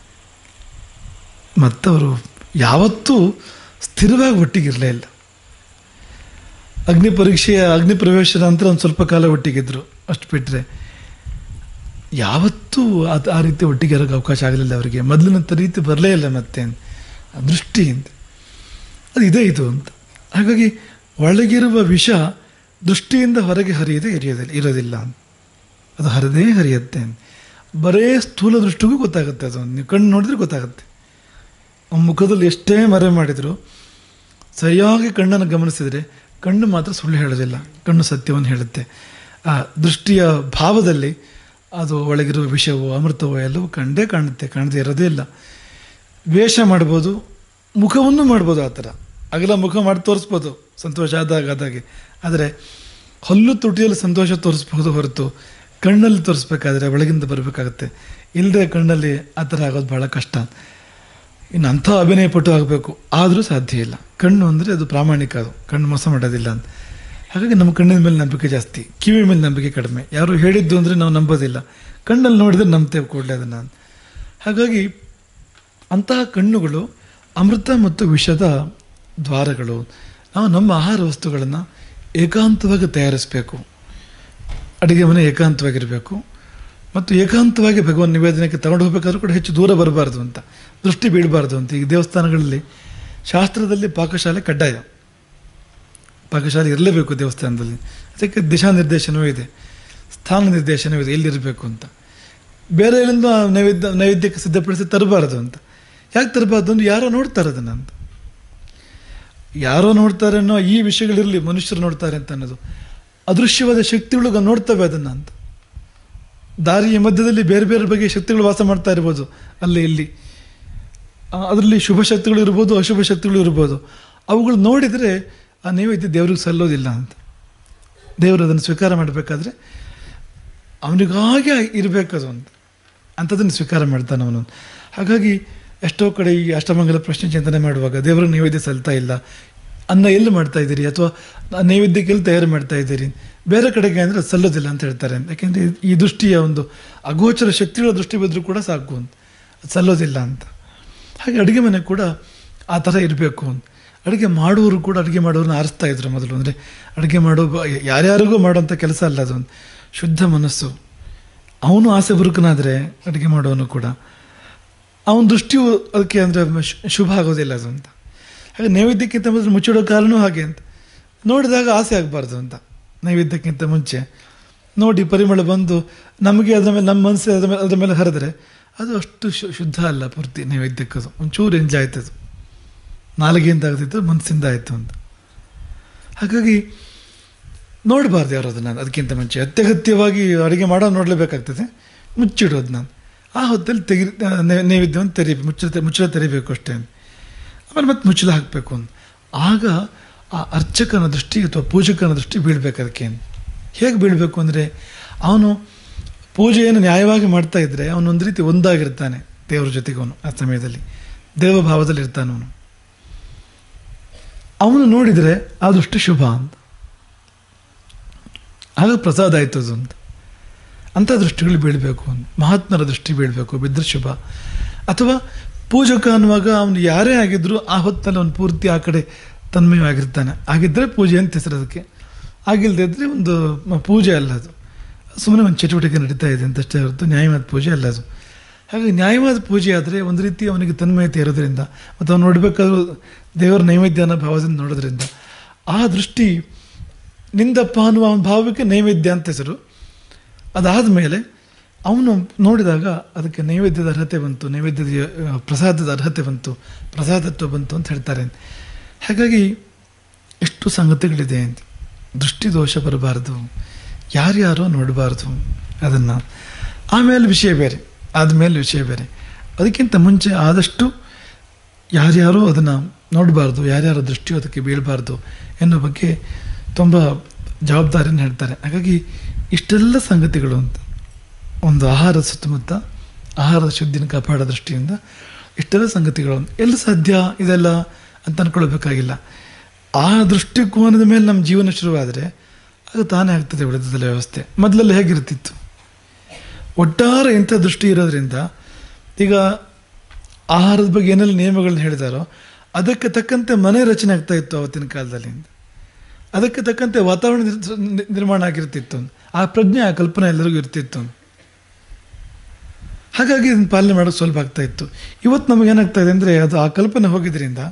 ಮತ್ತವರು ಯಾವತ್ತೂ ಸ್ಥಿರವಾಗಿ ಒಟ್ಟಿಗಿರಲೇ ಇಲ್ಲ ಅಗ್ನಿ ಪರೀಕ್ಷೆಯ ಅಗ್ನಿ ಪ್ರವೇಶದ ನಂತರ ಒಂದು ಸ್ವಲ್ಪ ಕಾಲ ಒಟ್ಟಿಗಿದ್ರು ಅಷ್ಟು ಬಿಟ್ಟರೆ ಯಾವತ್ತೂ ಅದು ಆ ರೀತಿ ಒಟ್ಟಿಗೆ ಇರೋಕ್ಕೆ ಅವಕಾಶ ಆಗಲಿಲ್ಲ ಅವರಿಗೆ ಮೊದಲಿನಂಥ ರೀತಿ ಬರಲೇ ಇಲ್ಲ ಮತ್ತೆ ಆ ದೃಷ್ಟಿಯಿಂದ ಅದು ಇದೇ ಇದು ಅಂತ ಹಾಗಾಗಿ ಒಳಗಿರುವ ವಿಷ ದೃಷ್ಟಿಯಿಂದ ಹೊರಗೆ ಹರಿಯದೆ ಇರಿಯೋದಿಲ್ಲ ಇರೋದಿಲ್ಲ ಅದು ಹರಿದೇ ಹರಿಯುತ್ತೆ ಬರೇ ಸ್ಥೂಲ ದೃಷ್ಟಿಗೂ ಗೊತ್ತಾಗುತ್ತೆ ಅದು ನೀವು ಕಣ್ಣು ನೋಡಿದ್ರೆ ಗೊತ್ತಾಗುತ್ತೆ ಅವ್ನ ಮುಖದಲ್ಲಿ ಎಷ್ಟೇ ಮರೆ ಮಾಡಿದ್ರು ಸರಿಯಾಗಿ ಕಣ್ಣನ್ನು ಗಮನಿಸಿದರೆ ಕಣ್ಣು ಮಾತ್ರ ಸುಳ್ಳು ಹೇಳೋದಿಲ್ಲ ಕಣ್ಣು ಸತ್ಯವನ್ನು ಹೇಳುತ್ತೆ ಆ ದೃಷ್ಟಿಯ ಭಾವದಲ್ಲಿ ಅದು ಒಳಗಿರುವ ವಿಷವೋ ಅಮೃತವೋ ಎಲ್ಲವೂ ಕಂಡೇ ಕಾಣುತ್ತೆ ಕಾಣದೇ ಇರೋದೇ ಇಲ್ಲ ವೇಷ ಮಾಡ್ಬೋದು ಮುಖವನ್ನು ಮಾಡ್ಬೋದು ಆ ಥರ ಅಗಲ ಮುಖ ಮಾಡಿ ತೋರಿಸ್ಬೋದು ಸಂತೋಷ ಆದಾಗ ಆದಾಗೆ ಆದರೆ ಹಲ್ಲು ತುಟಿಯಲ್ಲಿ ಸಂತೋಷ ತೋರಿಸ್ಬೋದು ಹೊರತು ಕಣ್ಣಲ್ಲಿ ತೋರಿಸ್ಬೇಕಾದ್ರೆ ಒಳಗಿಂದ ಬರಬೇಕಾಗತ್ತೆ ಇಲ್ಲದೆ ಕಣ್ಣಲ್ಲಿ ಆ ಥರ ಆಗೋದು ಭಾಳ ಕಷ್ಟ ಇನ್ನು ಅಂಥ ಅಭಿನಯ ಪಟು ಆಗಬೇಕು ಆದರೂ ಸಾಧ್ಯ ಇಲ್ಲ ಕಣ್ಣು ಅಂದರೆ ಅದು ಪ್ರಾಮಾಣಿಕ ಅದು ಕಣ್ಣು ಮೋಸ ಮಾಡೋದಿಲ್ಲ ಅಂತ ಹಾಗಾಗಿ ನಮ್ಮ ಕಣ್ಣಿನ ಮೇಲೆ ನಂಬಿಕೆ ಜಾಸ್ತಿ ಕಿವಿ ಮೇಲೆ ನಂಬಿಕೆ ಕಡಿಮೆ ಯಾರು ಹೇಳಿದ್ದು ಅಂದರೆ ನಾವು ನಂಬೋದಿಲ್ಲ ಕಣ್ಣಲ್ಲಿ ನೋಡಿದ್ರೆ ನಂಬ್ತೇವೆ ಕೂಡಲೇ ಅದನ್ನು ಹಾಗಾಗಿ ಅಂತಹ ಕಣ್ಣುಗಳು ಅಮೃತ ಮತ್ತು ವಿಷದ ದ್ವಾರಗಳು ನಾವು ನಮ್ಮ ಆಹಾರ ವಸ್ತುಗಳನ್ನು ಏಕಾಂತವಾಗಿ ತಯಾರಿಸಬೇಕು ಅಡುಗೆ ಮನೆ ಏಕಾಂತವಾಗಿರಬೇಕು ಮತ್ತು ಏಕಾಂತವಾಗಿ ಭಗವಾನ್ ನಿವೇದನೆಗೆ ತಗೊಂಡು ಹೋಗಬೇಕಾದ್ರೂ ಕೂಡ ಹೆಚ್ಚು ದೂರ ಬರಬಾರ್ದು ಅಂತ ದೃಷ್ಟಿ ಬೀಳಬಾರ್ದು ಅಂತ ಈಗ ದೇವಸ್ಥಾನಗಳಲ್ಲಿ ಶಾಸ್ತ್ರದಲ್ಲಿ ಪಾಕಶಾಲೆ ಕಡ್ಡಾಯ ಪಾಕಶಾಲೆ ಇರಲೇಬೇಕು ದೇವಸ್ಥಾನದಲ್ಲಿ ಅದಕ್ಕೆ ದಿಶಾ ನಿರ್ದೇಶನವೂ ಇದೆ ಸ್ಥಾನ ನಿರ್ದೇಶನವೂ ಇದೆ ಎಲ್ಲಿರಬೇಕು ಅಂತ ಬೇರೆ ಎಲ್ಲಿಂದ ನೈವೇದ್ಯ ನೈವೇದ್ಯಕ್ಕೆ ಸಿದ್ಧಪಡಿಸಿ ತರಬಾರದು ಅಂತ ಯಾಕೆ ತರಬಾರ್ದು ಅಂದ್ರೆ ಯಾರೋ ನೋಡ್ತಾರೆ ಅದನ್ನು ಅಂತ ಯಾರೋ ನೋಡ್ತಾರೆ ಅನ್ನೋ ಈ ವಿಷಯಗಳಿರಲಿ ಮನುಷ್ಯರು ನೋಡ್ತಾರೆ ಅಂತ ಅನ್ನೋದು ಅದೃಶ್ಯವಾದ ಶಕ್ತಿಗಳು ನೋಡ್ತವೆ ಅದನ್ನು ಅಂತ ದಾರಿಯ ಮಧ್ಯದಲ್ಲಿ ಬೇರೆ ಬೇರೆ ಬಗೆಯ ಶಕ್ತಿಗಳು ವಾಸ ಮಾಡ್ತಾ ಇರ್ಬೋದು ಅಲ್ಲಿ ಇಲ್ಲಿ ಅದರಲ್ಲಿ ಶುಭ ಶಕ್ತಿಗಳು ಇರ್ಬೋದು ಅಶುಭ ಶಕ್ತಿಗಳು ಇರ್ಬೋದು ಅವುಗಳು ನೋಡಿದರೆ ಆ ನೈವೇದ್ಯ ದೇವ್ರಿಗೆ ಸಲ್ಲೋದಿಲ್ಲ ಅಂತ ದೇವರು ಅದನ್ನು ಸ್ವೀಕಾರ ಮಾಡಬೇಕಾದ್ರೆ ಅವನಿಗಾಗಿ ಇರಬೇಕದು ಅಂತ ಅಂಥದ್ದನ್ನು ಸ್ವೀಕಾರ ಮಾಡ್ತಾನೆ ಅವನು ಹಾಗಾಗಿ ಎಷ್ಟೋ ಕಡೆ ಈ ಅಷ್ಟಮಂಗಲ ಪ್ರಶ್ನೆ ಚಿಂತನೆ ಮಾಡುವಾಗ ದೇವರ ನೈವೇದ್ಯ ಸಲ್ತಾ ಇಲ್ಲ ಅನ್ನ ಎಲ್ಲಿ ಮಾಡ್ತಾ ಇದ್ದೀರಿ ಅಥವಾ ನೈವೇದ್ಯಕ್ಕೆ ಎಲ್ಲಿ ತಯಾರು ಮಾಡ್ತಾ ಇದ್ದೀರಿ ಬೇರೆ ಕಡೆಗೆ ಅಂದರೆ ಸಲ್ಲೋದಿಲ್ಲ ಅಂತ ಹೇಳ್ತಾರೆ ಯಾಕೆಂದರೆ ಈ ದೃಷ್ಟಿಯ ಒಂದು ಅಗೋಚರ ಶಕ್ತಿಗಳ ದೃಷ್ಟಿ ಬಿದ್ದರೂ ಕೂಡ ಸಾಕು ಅಂತ ಅದು ಸಲ್ಲೋದಿಲ್ಲ ಅಂತ ಹಾಗೆ ಅಡುಗೆ ಮನೆ ಕೂಡ ಆ ಥರ ಇರಬೇಕು ಅಂತ ಅಡುಗೆ ಮಾಡುವವರು ಕೂಡ ಅಡುಗೆ ಮಾಡೋರನ್ನ ಆರಿಸ್ತಾ ಇದ್ರು ಮೊದಲು ಅಂದರೆ ಅಡುಗೆ ಮಾಡೋ ಬ- ಯಾರ್ಯಾರಿಗೂ ಮಾಡೋಂಥ ಕೆಲಸ ಅಲ್ಲ ಅದು ಒಂದು ಶುದ್ಧ ಮನಸ್ಸು ಅವನು ಆಸೆ ಬುರುಕನಾದರೆ ಅಡುಗೆ ಮಾಡೋನು ಕೂಡ ಅವನ ದೃಷ್ಟಿಯು ಅದಕ್ಕೆ ಅಂದರೆ ಶುಭ ಆಗೋದಿಲ್ಲ ಅದು ಅಂತ ಹಾಗೆ ನೈವೇದ್ಯಕ್ಕಿಂತ ಮೊದಲು ಮುಚ್ಚಿಡೋ ಕಾರಣವೂ ಹಾಗೆ ಅಂತ ನೋಡಿದಾಗ ಆಸೆ ಆಗಬಾರ್ದು ಅಂತ ನೈವೇದ್ಯಕ್ಕಿಂತ ಮುಂಚೆ ನೋಡಿ ಪರಿಮಳ ಬಂದು ನಮಗೆ ಅದರ ಮೇಲೆ ನಮ್ಮ ಮನಸ್ಸು ಅದ್ರ ಮೇಲೆ ಅದ್ರ ಮೇಲೆ ಹರಿದ್ರೆ ಅದು ಅಷ್ಟು ಶು- ಶುದ್ಧ ಅಲ್ಲ ಪೂರ್ತಿ ನೈವೇದ್ಯಕ್ಕದು ಒಂಚೂರು ಎಂಜ ಆಯ್ತದು ನಾಲಿಗೆಯಿಂದ ಆಗ್ತಿತ್ತು ಮನಸ್ಸಿಂದ ಆಯಿತು ಅಂತ ಹಾಗಾಗಿ ನೋಡಬಾರ್ದು ಯಾರು ಅದನ್ನು ಅದಕ್ಕಿಂತ ಮುಂಚೆ ಅತ್ಯಗತ್ಯವಾಗಿ ಅಡುಗೆ ಮಾಡೋ ನೋಡಲೇಬೇಕಾಗ್ತದೆ ಮುಚ್ಚಿಡೋದು ನಾನು ಆ ಹೊತ್ತಲ್ಲಿ ತೆಗಿ ನೈ- ನೈವೇದ್ಯವನ್ನು ತೆರಿಬೇಕು ಮುಚ್ಚಳ ಮುಚ್ಚಳ ತೆರಿಬೇಕು ಅಷ್ಟೇ ಆಮೇಲೆ ಮತ್ತೆ ಮುಚ್ಚಳ ಹಾಕಬೇಕು ಅಂತ ಆಗ ಆ ಅರ್ಚಕನ ದೃಷ್ಟಿ ಅಥವಾ ಪೂಜಕನ ದೃಷ್ಟಿ ಬೀಳ್ಬೇಕು ಅದಕ್ಕೆ ಹೇಗೆ ಬೀಳಬೇಕು ಅಂದರೆ ಅವನು ಪೂಜೆಯನ್ನು ನ್ಯಾಯವಾಗಿ ಮಾಡ್ತಾ ಇದ್ದರೆ ಅವನು ಒಂದು ರೀತಿ ಒಂದಾಗಿರ್ತಾನೆ ದೇವರ ಜೊತೆಗೆ ಅವನು ಆ ಸಮಯದಲ್ಲಿ ದೇವಭಾವದಲ್ಲಿ ಇರ್ತಾನೆ ಅವನು ಅವನು ನೋಡಿದರೆ ಆ ದೃಷ್ಟಿ ಶುಭ ಅಂತ ಆಗ ಪ್ರಸಾದ ಆಯ್ತು ಅದು ಅಂತ ಅಂಥ ದೃಷ್ಟಿಗಳು ಬೀಳಬೇಕು ಅಂತ ಮಹಾತ್ಮರ ದೃಷ್ಟಿ ಬೀಳಬೇಕು ಬಿದ್ದರೆ ಶುಭ ಅಥವಾ ಪೂಜಕ ಅನ್ನುವಾಗ ಅವನು ಯಾರೇ ಆಗಿದ್ರೂ ಆ ಹೊತ್ತಲ್ಲಿ ಅವನು ಪೂರ್ತಿ ಆ ಕಡೆ ತನ್ಮಯವಾಗಿರ್ತಾನೆ ಆಗಿದ್ದರೆ ಪೂಜೆ ಅಂತ ಹೆಸರು ಅದಕ್ಕೆ ಆಗಿಲ್ಲದೆ ಇದ್ದರೆ ಒಂದು ಮ- ಪೂಜೆ ಅಲ್ಲ ಅದು ಸುಮ್ಮನೆ ಒಂದು ಚಟುವಟಿಕೆ ನಡೀತಾ ಇದೆ ಅಂತಷ್ಟೇ ಹೊರತು ನ್ಯಾಯವಾದ ಪೂಜೆ ಅಲ್ಲ ಅದು ಹಾಗಾಗಿ ನ್ಯಾಯವಾದ ಪೂಜೆ ಆದರೆ ಒಂದು ರೀತಿ ಅವನಿಗೆ ತನ್ಮಯತೆ ಇರೋದ್ರಿಂದ ಮತ್ತು ಅವನು ನೋಡಬೇಕಾದ್ರೂ ದೇವರ ನೈವೇದ್ಯ ಅನ್ನೋ ಭಾವದಿಂದ ನೋಡೋದ್ರಿಂದ ಆ ದೃಷ್ಟಿ ನಿಂದಪ್ಪ ಅನ್ನುವ ಅವನ ಭಾವಕ್ಕೆ ನೈವೇದ್ಯ ಅಂತ ಹೆಸರು ಅದಾದ ಮೇಲೆ ಅವನು ನೋಡಿದಾಗ ಅದಕ್ಕೆ ನೈವೇದ್ಯದ ಅರ್ಹತೆ ಬಂತು ನೈವೇದ್ಯದ ಆ, ಪ್ರಸಾದದ ಅರ್ಹತೆ ಬಂತು ಪ್ರಸಾದತ್ವ ಬಂತು ಅಂತ ಹೇಳ್ತಾರೆ ಹಾಗಾಗಿ ಎಷ್ಟು ಸಂಗತಿಗಳಿದೆ ಅಂತ ದೃಷ್ಟಿ ದೋಷ ಬರಬಾರ್ದು ಯಾರ್ಯಾರೋ ನೋಡಬಾರ್ದು ಅದನ್ನು ಆಮೇಲೆ ವಿಷಯ ಬೇರೆ ಆದಮೇಲೆ ವಿಷಯ ಬೇರೆ ಅದಕ್ಕಿಂತ ಮುಂಚೆ ಆದಷ್ಟು ಯಾರ್ಯಾರೋ ಅದನ್ನು ನೋಡಬಾರ್ದು ಯಾರ್ಯಾರ ದೃಷ್ಟಿಯು ಅದಕ್ಕೆ ಬೀಳಬಾರ್ದು ಎನ್ನುವ ಬಗ್ಗೆ ತುಂಬ ಜವಾಬ್ದಾರಿಯನ್ನು ಹೇಳ್ತಾರೆ ಹಾಗಾಗಿ ಇಷ್ಟೆಲ್ಲ ಸಂಗತಿಗಳು ಅಂತ ಒಂದು ಆಹಾರದ ಸುತ್ತಮುತ್ತ ಆಹಾರದ ಶುದ್ಧಿನ ಕಾಪಾಡೋ ದೃಷ್ಟಿಯಿಂದ ಇಷ್ಟೆಲ್ಲ ಸಂಗತಿಗಳು ಅಂತ ಎಲ್ಲಿ ಸಾಧ್ಯ ಇದೆಲ್ಲ ಅಂತ ಅನ್ಕೊಳ್ಬೇಕಾಗಿಲ್ಲ ಆ ದೃಷ್ಟಿಕೋನದ ಮೇಲೆ ನಮ್ಮ ಜೀವನ ಶುರುವಾದರೆ ಅದು ತಾನೇ ಆಗ್ತದೆ ಉಳಿದದಲ್ಲ ವ್ಯವಸ್ಥೆ ಮೊದಲೆಲ್ಲ ಹೇಗಿರ್ತಿತ್ತು ಒಟ್ಟಾರೆ ಇಂಥ ದೃಷ್ಟಿ ಇರೋದ್ರಿಂದ ಈಗ ಆಹಾರದ ಬಗ್ಗೆ ಏನೆಲ್ಲ ನಿಯಮಗಳನ್ನ ಹೇಳಿದಾರೋ ಅದಕ್ಕೆ ತಕ್ಕಂತೆ ಮನೆ ರಚನೆ ಆಗ್ತಾ ಇತ್ತು ಅವತ್ತಿನ ಕಾಲದಲ್ಲಿ ಅದಕ್ಕೆ ತಕ್ಕಂತೆ ವಾತಾವರಣ ನಿರ್- ನಿ- ನಿರ್ಮಾಣ ಆಗಿರ್ತಿತ್ತು ಆ ಪ್ರಜ್ಞೆ ಆ ಕಲ್ಪನೆ ಎಲ್ಲರಿಗೂ ಇರ್ತಿತ್ತು ಹಾಗಾಗಿ ಇದನ್ನು ಪಾಲನೆ ಮಾಡೋದು ಸುಲಭ ಆಗ್ತಾ ಇತ್ತು ಇವತ್ತು ನಮಗೇನಾಗ್ತಾ ಇದೆ ಅಂದರೆ ಅದು ಆ ಕಲ್ಪನೆ ಹೋಗಿದ್ರಿಂದ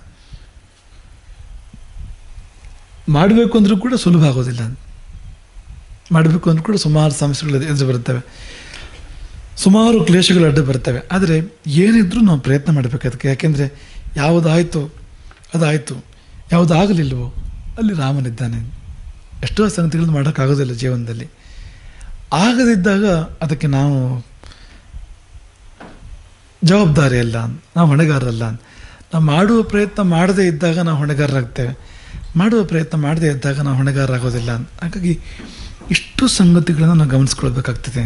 ಮಾಡಬೇಕು ಅಂದರೂ ಕೂಡ ಸುಲಭ ಆಗೋದಿಲ್ಲ ಮಾಡಬೇಕು ಅಂದ್ರೂ ಕೂಡ ಸುಮಾರು ಸಮಸ್ಯೆಗಳು ಎದುರು ಬರ್ತವೆ ಸುಮಾರು ಕ್ಲೇಶಗಳು ಅಡ್ಡ ಬರ್ತವೆ ಆದರೆ ಏನಿದ್ರೂ ನಾವು ಪ್ರಯತ್ನ ಮಾಡಬೇಕು ಅದಕ್ಕೆ ಯಾಕೆಂದರೆ ಯಾವುದಾಯಿತು ಅದಾಯಿತು ಯಾವುದಾಗಲಿಲ್ವೋ ಅಲ್ಲಿ ರಾಮನಿದ್ದಾನೆ ಎಷ್ಟೋ ಸಂಗತಿಗಳನ್ನು ಮಾಡೋಕ್ಕಾಗೋದಿಲ್ಲ ಜೀವನದಲ್ಲಿ ಆಗದಿದ್ದಾಗ ಅದಕ್ಕೆ ನಾವು ಜವಾಬ್ದಾರಿ ಅಲ್ಲ ನಾವು ಹೊಣೆಗಾರರಲ್ಲ ನಾವು ಮಾಡುವ ಪ್ರಯತ್ನ ಮಾಡದೇ ಇದ್ದಾಗ ನಾವು ಹೊಣೆಗಾರರಾಗ್ತೇವೆ ಮಾಡುವ ಪ್ರಯತ್ನ ಮಾಡದೇ ಇದ್ದಾಗ ನಾವು ಹೊಣೆಗಾರರಾಗೋದಿಲ್ಲ ಹಾಗಾಗಿ ಇಷ್ಟು ಸಂಗತಿಗಳನ್ನು ನಾವು ಗಮನಿಸ್ಕೊಳ್ಬೇಕಾಗ್ತದೆ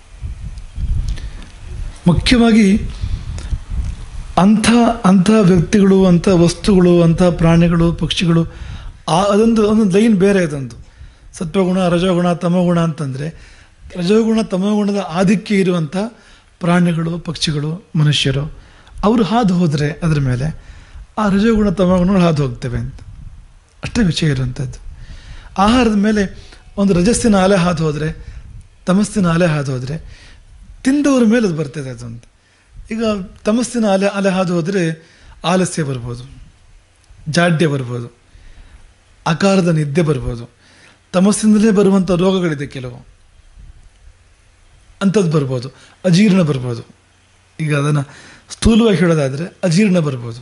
ಮುಖ್ಯವಾಗಿ ಅಂಥ ಅಂಥ ವ್ಯಕ್ತಿಗಳು ಅಂಥ ವಸ್ತುಗಳು ಅಂಥ ಪ್ರಾಣಿಗಳು ಪಕ್ಷಿಗಳು ಆ ಅದೊಂದು ಒಂದೊಂದು ಲೈನ್ ಬೇರೆ ಅದೊಂದು ಸತ್ವಗುಣ ರಜೋಗುಣ ತಮೋಗುಣ ಅಂತಂದರೆ ರಜೋಗುಣ ತಮೋಗುಣದ ಆಧಿಕ್ಯ ಇರುವಂಥ ಪ್ರಾಣಿಗಳು ಪಕ್ಷಿಗಳು ಮನುಷ್ಯರು ಅವರು ಹಾದು ಹೋದರೆ ಅದರ ಮೇಲೆ ಆ ರಜೋಗುಣ ತಮೋಗುಣಗಳು ಹಾದು ಹೋಗ್ತವೆ ಅಂತ ಅಷ್ಟೇ ವಿಷಯ ಇರುವಂಥದ್ದು ಆಹಾರದ ಮೇಲೆ ಒಂದು ರಜಸ್ಸಿನ ಅಲೆ ಹಾದು ಹೋದರೆ ತಮಸ್ಸಿನ ಅಲೆ ಹಾದು ಹೋದರೆ ತಿಂದವರ ಮೇಲೆ ಅದು ಬರ್ತದೆ ಅದು ಅಂತ ಈಗ ತಮಸ್ಸಿನ ಅಲೆ ಅಲೆ ಹಾದು ಹೋದರೆ ಆಲಸ್ಯ ಬರ್ಬೋದು ಜಾಡ್ಯ ಬರ್ಬೋದು ಆಕಾರದ ನಿದ್ದೆ ಬರ್ಬೋದು ತಮಸ್ಸಿನಲ್ಲೇ ಬರುವಂಥ ರೋಗಗಳಿದೆ ಕೆಲವು ಅಂಥದ್ದು ಬರ್ಬೋದು ಅಜೀರ್ಣ ಬರ್ಬೋದು ಈಗ ಅದನ್ನು ಸ್ಥೂಲವಾಗಿ ಹೇಳೋದಾದರೆ ಅಜೀರ್ಣ ಬರ್ಬೋದು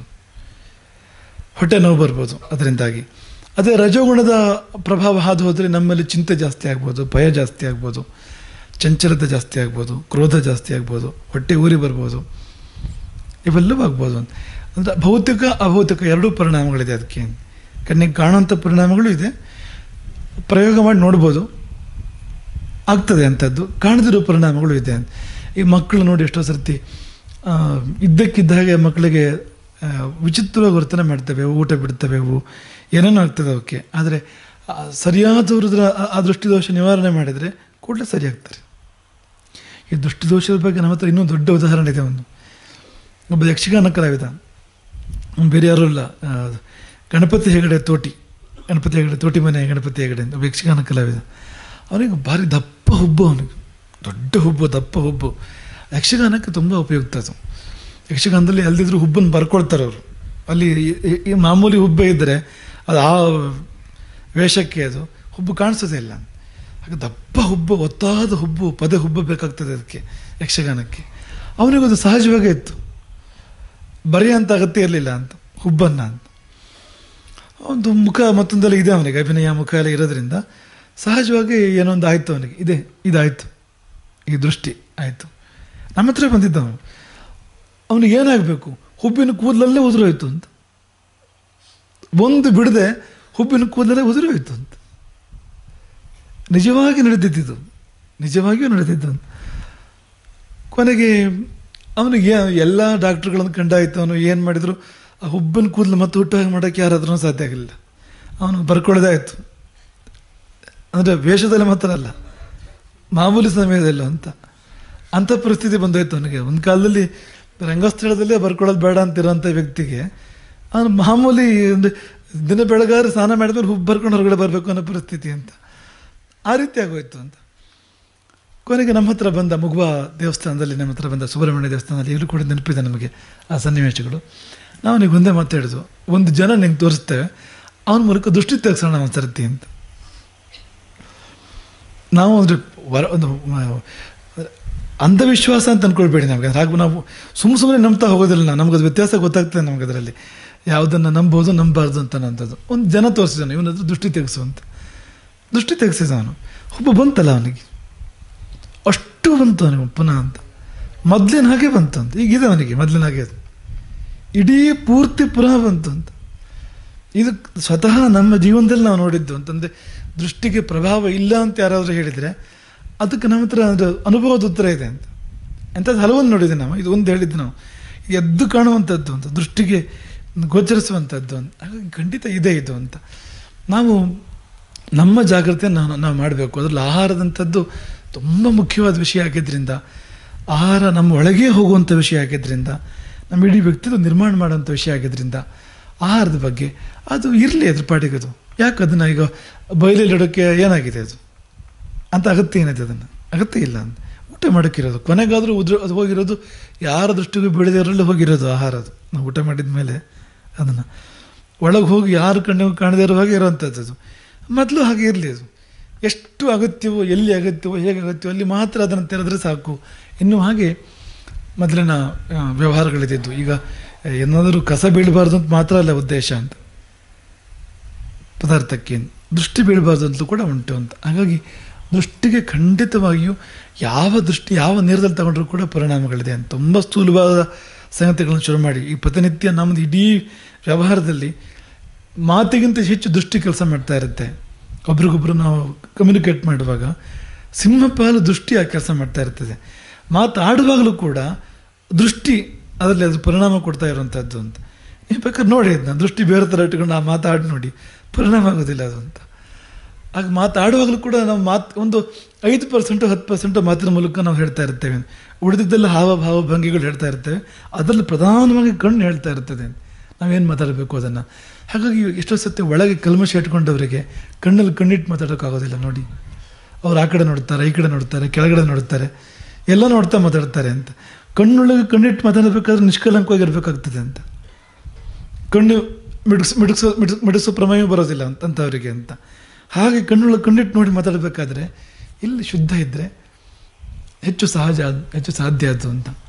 ಹೊಟ್ಟೆ ನೋವು ಬರ್ಬೋದು ಅದರಿಂದಾಗಿ ಅದೇ ರಜೋಗುಣದ ಪ್ರಭಾವ ಹಾದು ಹೋದರೆ ನಮ್ಮಲ್ಲಿ ಚಿಂತೆ ಜಾಸ್ತಿ ಆಗ್ಬೋದು ಭಯ ಜಾಸ್ತಿ ಆಗ್ಬೋದು ಚಂಚಲತೆ ಜಾಸ್ತಿ ಆಗ್ಬೋದು ಕ್ರೋಧ ಜಾಸ್ತಿ ಆಗ್ಬೋದು ಹೊಟ್ಟೆ ಊರಿ ಬರ್ಬೋದು ಇವೆಲ್ಲವೂ ಆಗ್ಬೋದು ಅಂತ ಅಂದರೆ ಭೌತಿಕ ಅಭೌತಿಕ ಎರಡೂ ಪರಿಣಾಮಗಳಿದೆ ಅದಕ್ಕೆ ಕಣ್ಣಿಗೆ ಕಾಣುವಂಥ ಪರಿಣಾಮಗಳು ಇದೆ ಪ್ರಯೋಗ ಮಾಡಿ ನೋಡ್ಬೋದು ಆಗ್ತದೆ ಅಂಥದ್ದು ಕಾಣದಿರೋ ಪರಿಣಾಮಗಳು ಇದೆ ಅಂತ ಈ ಮಕ್ಕಳು ನೋಡಿ ಎಷ್ಟೋ ಸರ್ತಿ ಆ, ಇದ್ದಕ್ಕಿದ್ದ ಹಾಗೆ ಮಕ್ಕಳಿಗೆ ಆ, ವಿಚಿತ್ರವಾಗಿ ವರ್ತನೆ ಮಾಡ್ತವೆ ಊಟ ಬಿಡ್ತವೆ ಅವು ಏನೇನೋ ಆಗ್ತದೆ ಅವಕ್ಕೆ ಆದರೆ ಆ, ಸರಿಯಾದವ್ರದ್ರ ಆ- ಆ ದೃಷ್ಟಿದೋಷ ನಿವಾರಣೆ ಮಾಡಿದರೆ ಕೂಡಲೇ ಸರಿ ಆಗ್ತಾರೆ ಈ ದೃಷ್ಟಿದೋಷದ ಬಗ್ಗೆ ನಮ್ಮ ಹತ್ರ ಇನ್ನೂ ದೊಡ್ಡ ಉದಾಹರಣೆ ಇದೆ ಒಂದು ಒಬ್ಬ ಯಕ್ಷಗಾನ ಕಲಾವಿದ ಅವ್ನು ಬೇರೆ ಯಾರೂ ಇಲ್ಲ ಆ, ಗಣಪತಿ ಹೆಗಡೆ ತೋಟಿ ಗಣಪತಿ ಹೆಗಡೆ ತೋಟಿ ಮನೆ ಗಣಪತಿ ಹೆಗಡೆ ಅಂತ ಒಬ್ಬ ಯಕ್ಷಗಾನ ಕಲಾವಿದ ಅವನಿಗೆ ಭಾರಿ ದಪ್ಪ ಹುಬ್ಬು ಅವನಿಗೆ ದೊಡ್ಡ ಹುಬ್ಬು ದಪ್ಪ ಹುಬ್ಬು ಯಕ್ಷಗಾನಕ್ಕೆ ತುಂಬ ಉಪಯುಕ್ತ ಅದು ಯಕ್ಷಗಾನದಲ್ಲಿ ಅಲ್ದಿದ್ರು ಹುಬ್ಬನ್ನು ಬರ್ಕೊಳ್ತಾರೆ ಅವರು ಅಲ್ಲಿ ಈ- ಈ- ಈ ಮಾಮೂಲಿ ಹುಬ್ಬೆ ಇದ್ದರೆ ಅದು ಆ ವೇಷಕ್ಕೆ ಅದು ಹುಬ್ಬು ಕಾಣಿಸೋದೇ ಇಲ್ಲ ಹಾಗೆ ದಪ್ಪ ಹುಬ್ಬು ಒತ್ತಾದ ಹುಬ್ಬು ಪದ ಹುಬ್ಬು ಬೇಕಾಗ್ತದೆ ಅದಕ್ಕೆ ಯಕ್ಷಗಾನಕ್ಕೆ ಅವನಿಗದು ಸಹಜವಾಗೇ ಇತ್ತು ಬರೆಯೋಂಥ ಅಗತ್ಯ ಇರಲಿಲ್ಲ ಅಂತ ಹುಬ್ಬನ್ನ ಅಂತ ಒಂದು ಮುಖ ಮತ್ತೊಂದೆಲ್ಲ ಇದೆ ಅವನಿಗೆ ಅಭಿನಯ ಮುಖ ಎಲ್ಲ ಇರೋದ್ರಿಂದ ಸಹಜವಾಗಿ ಏನೋ ಒಂದು ಆಯಿತು ಅವನಿಗೆ ಇದೆ ಇದಾಯಿತು ಈ ದೃಷ್ಟಿ ಆಯಿತು ನಮ್ಮ ಹತ್ರ ಬಂದಿದ್ದ ಅವನು ಅವನಿಗೆ ಏನಾಗಬೇಕು ಹುಬ್ಬಿನ ಕೂದಲಲ್ಲೇ ಉದುರೋಯ್ತು ಅಂತ ಒಂದು ಬಿಡದೆ ಹುಬ್ಬಿನ ಕೂದಲಲ್ಲೇ ಉದುರೋಯ್ತು ಅಂತ ನಿಜವಾಗಿ ನಡೆದಿದ್ದು ನಿಜವಾಗಿಯೂ ನಡೆದಿದ್ದು ಅಂತ ಕೊನೆಗೆ ಅವನಿಗೆ ಎಲ್ಲ ಡಾಕ್ಟ್ರುಗಳನ್ನು ಕಂಡಾಯ್ತು ಅವನು ಏನು ಮಾಡಿದ್ರು ಆ ಹುಬ್ಬಿನ ಕೂದಲು ಮತ್ತೆ ಹುಟ್ಟು ಹಾಗೆ ಮಾಡೋಕ್ಕೆ ಯಾರಾದ್ರೂ ಸಾಧ್ಯ ಆಗಲಿಲ್ಲ ಅವನು ಬರ್ಕೊಳ್ಳೋದೇ ಆಯಿತು ಅಂದರೆ ವೇಷದಲ್ಲಿ ಮಾತ್ರ ಅಲ್ಲ ಮಾಮೂಲಿ ಸಮಯದಲ್ಲ ಅಂತ ಅಂಥ ಪರಿಸ್ಥಿತಿ ಬಂದೋಯ್ತು ಅವನಿಗೆ ಒಂದು ಕಾಲದಲ್ಲಿ ರಂಗಸ್ಥಳದಲ್ಲೇ ಬರ್ಕೊಳ್ಳೋದು ಬೇಡ ಅಂತಿರೋಂಥ ವ್ಯಕ್ತಿಗೆ ಅವನು ಮಾಮೂಲಿ ಒಂದು ದಿನ ಬೆಳಗಾದ್ರೆ ಸ್ನಾನ ಮಾಡಿದ್ಮೇಲೆ ಹುಬ್ಬು ಬರ್ಕೊಂಡು ಹೊರಗಡೆ ಬರಬೇಕು ಅನ್ನೋ ಪರಿಸ್ಥಿತಿ ಅಂತ ಆ ರೀತಿ ಆಗೋಯ್ತು ಅಂತ ಕೊನೆಗೆ ನಮ್ಮ ಹತ್ರ ಬಂದ ಮುಗುವ ದೇವಸ್ಥಾನದಲ್ಲಿ ನಮ್ಮ ಹತ್ರ ಬಂದ ಸುಬ್ರಹ್ಮಣ್ಯ ದೇವಸ್ಥಾನದಲ್ಲಿ ಈಗಲೂ ಕೂಡ ನೆನಪಿದೆ ನಮಗೆ ಆ ಸನ್ನಿವೇಶಗಳು ನಾವು ನೀವು ಒಂದೇ ಮಾತಾಡಿದ್ವು ಒಂದು ಜನ ನಿಂಗೆ ತೋರಿಸ್ತೇವೆ ಅವನ ಮೂಲಕ ದೃಷ್ಟಿ ತೆಗೆಸೋಣ ಒಂದು ಸರ್ತಿ ಅಂತ ನಾವು ಒಂದು ವರ ಒಂದು ಮ- ಅಂಧವಿಶ್ವಾಸ ಅಂತ ಅನ್ಕೊಳ್ಬೇಡಿ ನಮಗೆ ಹಾಗೆ ನಾವು ಸುಮ್ಮ ಸುಮ್ಮನೆ ನಂಬ್ತಾ ಹೋಗೋದಿಲ್ಲ ನಾವು ನಮ್ಗೆ ಅದು ವ್ಯತ್ಯಾಸ ಗೊತ್ತಾಗ್ತದೆ ನಮ್ಗೆ ಅದರಲ್ಲಿ ಯಾವುದನ್ನು ನಂಬೋದು ನಂಬಾರ್ದು ಅಂತ ಅನ್ನೋಂಥದ್ದು ಒಂದು ಜನ ತೋರಿಸಿದಾನೆ ಇವನದು ದೃಷ್ಟಿ ತೆಗೆಸು ಅಂತ ದೃಷ್ಟಿ ತೆಗೆಸಿದ ಅವನು ಒಬ್ಬ ಬಂತಲ್ಲ ಅವನಿಗೆ ಅಷ್ಟು ಬಂತು ಅವನಿಗೆ ಪುನಃ ಅಂತ ಮೊದಲಿನ ಹಾಗೆ ಬಂತು ಅಂತ ಈಗಿದೆ ಅವನಿಗೆ ಮೊದಲಿನ ಹಾಗೆ ಅದು ಇಡೀ ಪೂರ್ತಿ ಪುನಃ ಬಂತು ಅಂತ ಇದು ಸ್ವತಃ ನಮ್ಮ ಜೀವನದಲ್ಲಿ ನಾವು ನೋಡಿದ್ದು ಅಂತಂದರೆ ದೃಷ್ಟಿಗೆ ಪ್ರಭಾವ ಇಲ್ಲ ಅಂತ ಯಾರಾದರೂ ಹೇಳಿದರೆ ಅದಕ್ಕೆ ನಮ್ಮ ಹತ್ರ ಅದು ಅನುಭವದ ಉತ್ತರ ಇದೆ ಅಂತ ಅಂಥದ್ದು ಹಲವೊಂದು ನೋಡಿದ್ದೆ ನಾವು ಇದು ಒಂದು ಹೇಳಿದ್ದು ನಾವು ಎದ್ದು ಕಾಣುವಂಥದ್ದು ಅಂತ ದೃಷ್ಟಿಗೆ ಗೋಚರಿಸುವಂಥದ್ದು ಅಂತ ಹಾಗಾಗಿ ಖಂಡಿತ ಇದೆ ಇದು ಅಂತ ನಾವು ನಮ್ಮ ಜಾಗ್ರತೆಯನ್ನು ನಾವು ನಾವು ಮಾಡಬೇಕು ಅದರಲ್ಲಿ ಆಹಾರದಂಥದ್ದು ತುಂಬ ಮುಖ್ಯವಾದ ವಿಷಯ ಆಗಿದ್ದರಿಂದ ಆಹಾರ ನಮ್ಮ ಒಳಗೇ ಹೋಗುವಂಥ ವಿಷಯ ಆಗಿದ್ದರಿಂದ ನಮ್ಮ ಇಡೀ ವ್ಯಕ್ತಿತ್ವ ನಿರ್ಮಾಣ ಮಾಡುವಂಥ ವಿಷಯ ಆಗಿದ್ದರಿಂದ ಆಹಾರದ ಬಗ್ಗೆ ಅದು ಇರಲಿ ಅದ್ರ ಪಾಟಿಗೆ ಅದು ಯಾಕೆ ಅದನ್ನು ಈಗ ಬಯಲಲ್ಲಿ ಇಡೋಕ್ಕೆ ಏನಾಗಿದೆ ಅದು ಅಂತ ಅಗತ್ಯ ಏನಿದೆ ಅದನ್ನು ಅಗತ್ಯ ಇಲ್ಲ ಅಂತ ಊಟ ಮಾಡೋಕ್ಕಿರೋದು ಕೊನೆಗಾದರೂ ಉದ್ರ ಅದು ಹೋಗಿರೋದು ಯಾರ ದೃಷ್ಟಿಗೂ ಬೀಳದಿರಲು ಹೋಗಿರೋದು ಆಹಾರ ಅದು ನಾವು ಊಟ ಮಾಡಿದ ಮೇಲೆ ಅದನ್ನು ಒಳಗೆ ಹೋಗಿ ಯಾರು ಕಣ್ಣಿಗೂ ಕಾಣದೇ ಇರೋ ಹಾಗೆ ಇರೋವಂಥದ್ದು ಅದು ಮೊದಲು ಹಾಗೆ ಇರಲಿ ಅದು ಎಷ್ಟು ಅಗತ್ಯವೋ ಎಲ್ಲಿ ಅಗತ್ಯವೋ ಹೇಗೆ ಅಗತ್ಯವೋ ಅಲ್ಲಿ ಮಾತ್ರ ಅದನ್ನು ತೆರೆದ್ರೆ ಸಾಕು ಇನ್ನು ಹಾಗೆ ಮೊದಲಿನ ಆ, ವ್ಯವಹಾರಗಳಿದ್ದು ಈಗ ಏನಾದರೂ ಕಸ ಬೀಳಬಾರ್ದು ಅಂತ ಮಾತ್ರ ಅಲ್ಲ ಉದ್ದೇಶ ಅಂತ ಪದಾರ್ಥಕ್ಕೆ ದೃಷ್ಟಿ ಬೀಳಬಾರ್ದು ಅಂತಲೂ ಕೂಡ ಉಂಟು ಅಂತ ಹಾಗಾಗಿ ದೃಷ್ಟಿಗೆ ಖಂಡಿತವಾಗಿಯೂ ಯಾವ ದೃಷ್ಟಿ ಯಾವ ನೀರದಲ್ಲಿ ತಗೊಂಡ್ರೂ ಕೂಡ ಪರಿಣಾಮಗಳಿದೆ ಅಂತ ತುಂಬ ಸ್ಥೂಲವಾದ ಸಂಗತಿಗಳನ್ನು ಶುರು ಮಾಡಿ ಈ ಪ್ರತಿನಿತ್ಯ ನಮ್ಮದು ಇಡೀ ವ್ಯವಹಾರದಲ್ಲಿ ಮಾತಿಗಿಂತ ಹೆಚ್ಚು ದೃಷ್ಟಿ ಕೆಲಸ ಮಾಡ್ತಾ ಇರುತ್ತೆ ಒಬ್ರಿಗೊಬ್ರು ನಾವು ಕಮ್ಯುನಿಕೇಟ್ ಮಾಡುವಾಗ ಸಿಂಹಪಾಲು ದೃಷ್ಟಿ ಆ ಕೆಲಸ ಮಾಡ್ತಾ ಇರ್ತದೆ ಮಾತಾಡುವಾಗಲೂ ಕೂಡ ದೃಷ್ಟಿ ಅದರಲ್ಲಿ ಅದು ಪರಿಣಾಮ ಕೊಡ್ತಾ ಇರುವಂಥದ್ದು ಅಂತ ನೀವು ಬೇಕಾದ್ರೆ ನೋಡಿ ಅದನ್ನ ದೃಷ್ಟಿ ಬೇರೆ ಥರ ಇಟ್ಕೊಂಡು ಆ ಮಾತಾಡಿ ನೋಡಿ ಪರಿಣಾಮ ಆಗೋದಿಲ್ಲ ಅದು ಅಂತ ಆಗ ಮಾತಾಡುವಾಗಲೂ ಕೂಡ ನಾವು ಮಾತು ಒಂದು ಐದು ಪರ್ಸೆಂಟು ಹತ್ತು ಪರ್ಸೆಂಟು ಮಾತಿನ ಮೂಲಕ ನಾವು ಹೇಳ್ತಾ ಇರ್ತೇವೆ ಉಳಿದಿದ್ದೆಲ್ಲ ಹಾವ ಭಾವ ಭಂಗಿಗಳು ಹೇಳ್ತಾ ಇರ್ತೇವೆ ಅದರಲ್ಲಿ ಪ್ರಧಾನವಾಗಿ ಕಣ್ಣು ಹೇಳ್ತಾ ಇರ್ತದೆ ನಾವೇನು ಮಾತಾಡಬೇಕು ಅದನ್ನು ಹಾಗಾಗಿ ಎಷ್ಟೋ ಸತಿ ಒಳಗೆ ಕಲ್ಮಶ ಇಟ್ಕೊಂಡವರಿಗೆ ಕಣ್ಣಲ್ಲಿ ಕಣ್ಣಿಟ್ಟು ಮಾತಾಡೋಕ್ಕಾಗೋದಿಲ್ಲ ನೋಡಿ ಅವ್ರು ಆ ಕಡೆ ನೋಡ್ತಾರೆ ಈ ಕಡೆ ನೋಡ್ತಾರೆ ಕೆಳಗಡೆ ನೋಡ್ತಾರೆ ಎಲ್ಲ ನೋಡ್ತಾ ಮಾತಾಡ್ತಾರೆ ಅಂತ ಕಣ್ಣೊಳಗೆ ಕಣ್ಣಿಟ್ಟು ಮಾತಾಡಬೇಕಾದ್ರೆ ನಿಷ್ಕಲಂಕವಾಗಿರ್ಬೇಕಾಗ್ತದೆ ಅಂತ ಕಣ್ಣು ಮಿಡಿಸ್ ಮಿಡಿಸೋ ಮಿಡಿಸ್ ಮಿಡಿಸೋ ಪ್ರಮೇಯ ಬರೋದಿಲ್ಲ ಅಂತ ಅಂಥವರಿಗೆ ಅಂತ ಹಾಗೆ ಕಣ್ಣೊಳಗೆ ಕಣ್ಣಿಟ್ಟು ನೋಡಿ ಮಾತಾಡಬೇಕಾದ್ರೆ ಇಲ್ಲಿ ಶುದ್ಧ ಇದ್ದರೆ ಹೆಚ್ಚು ಸಹಜ ಆದ್- ಹೆಚ್ಚು ಸಾಧ್ಯ ಅದು ಅಂತ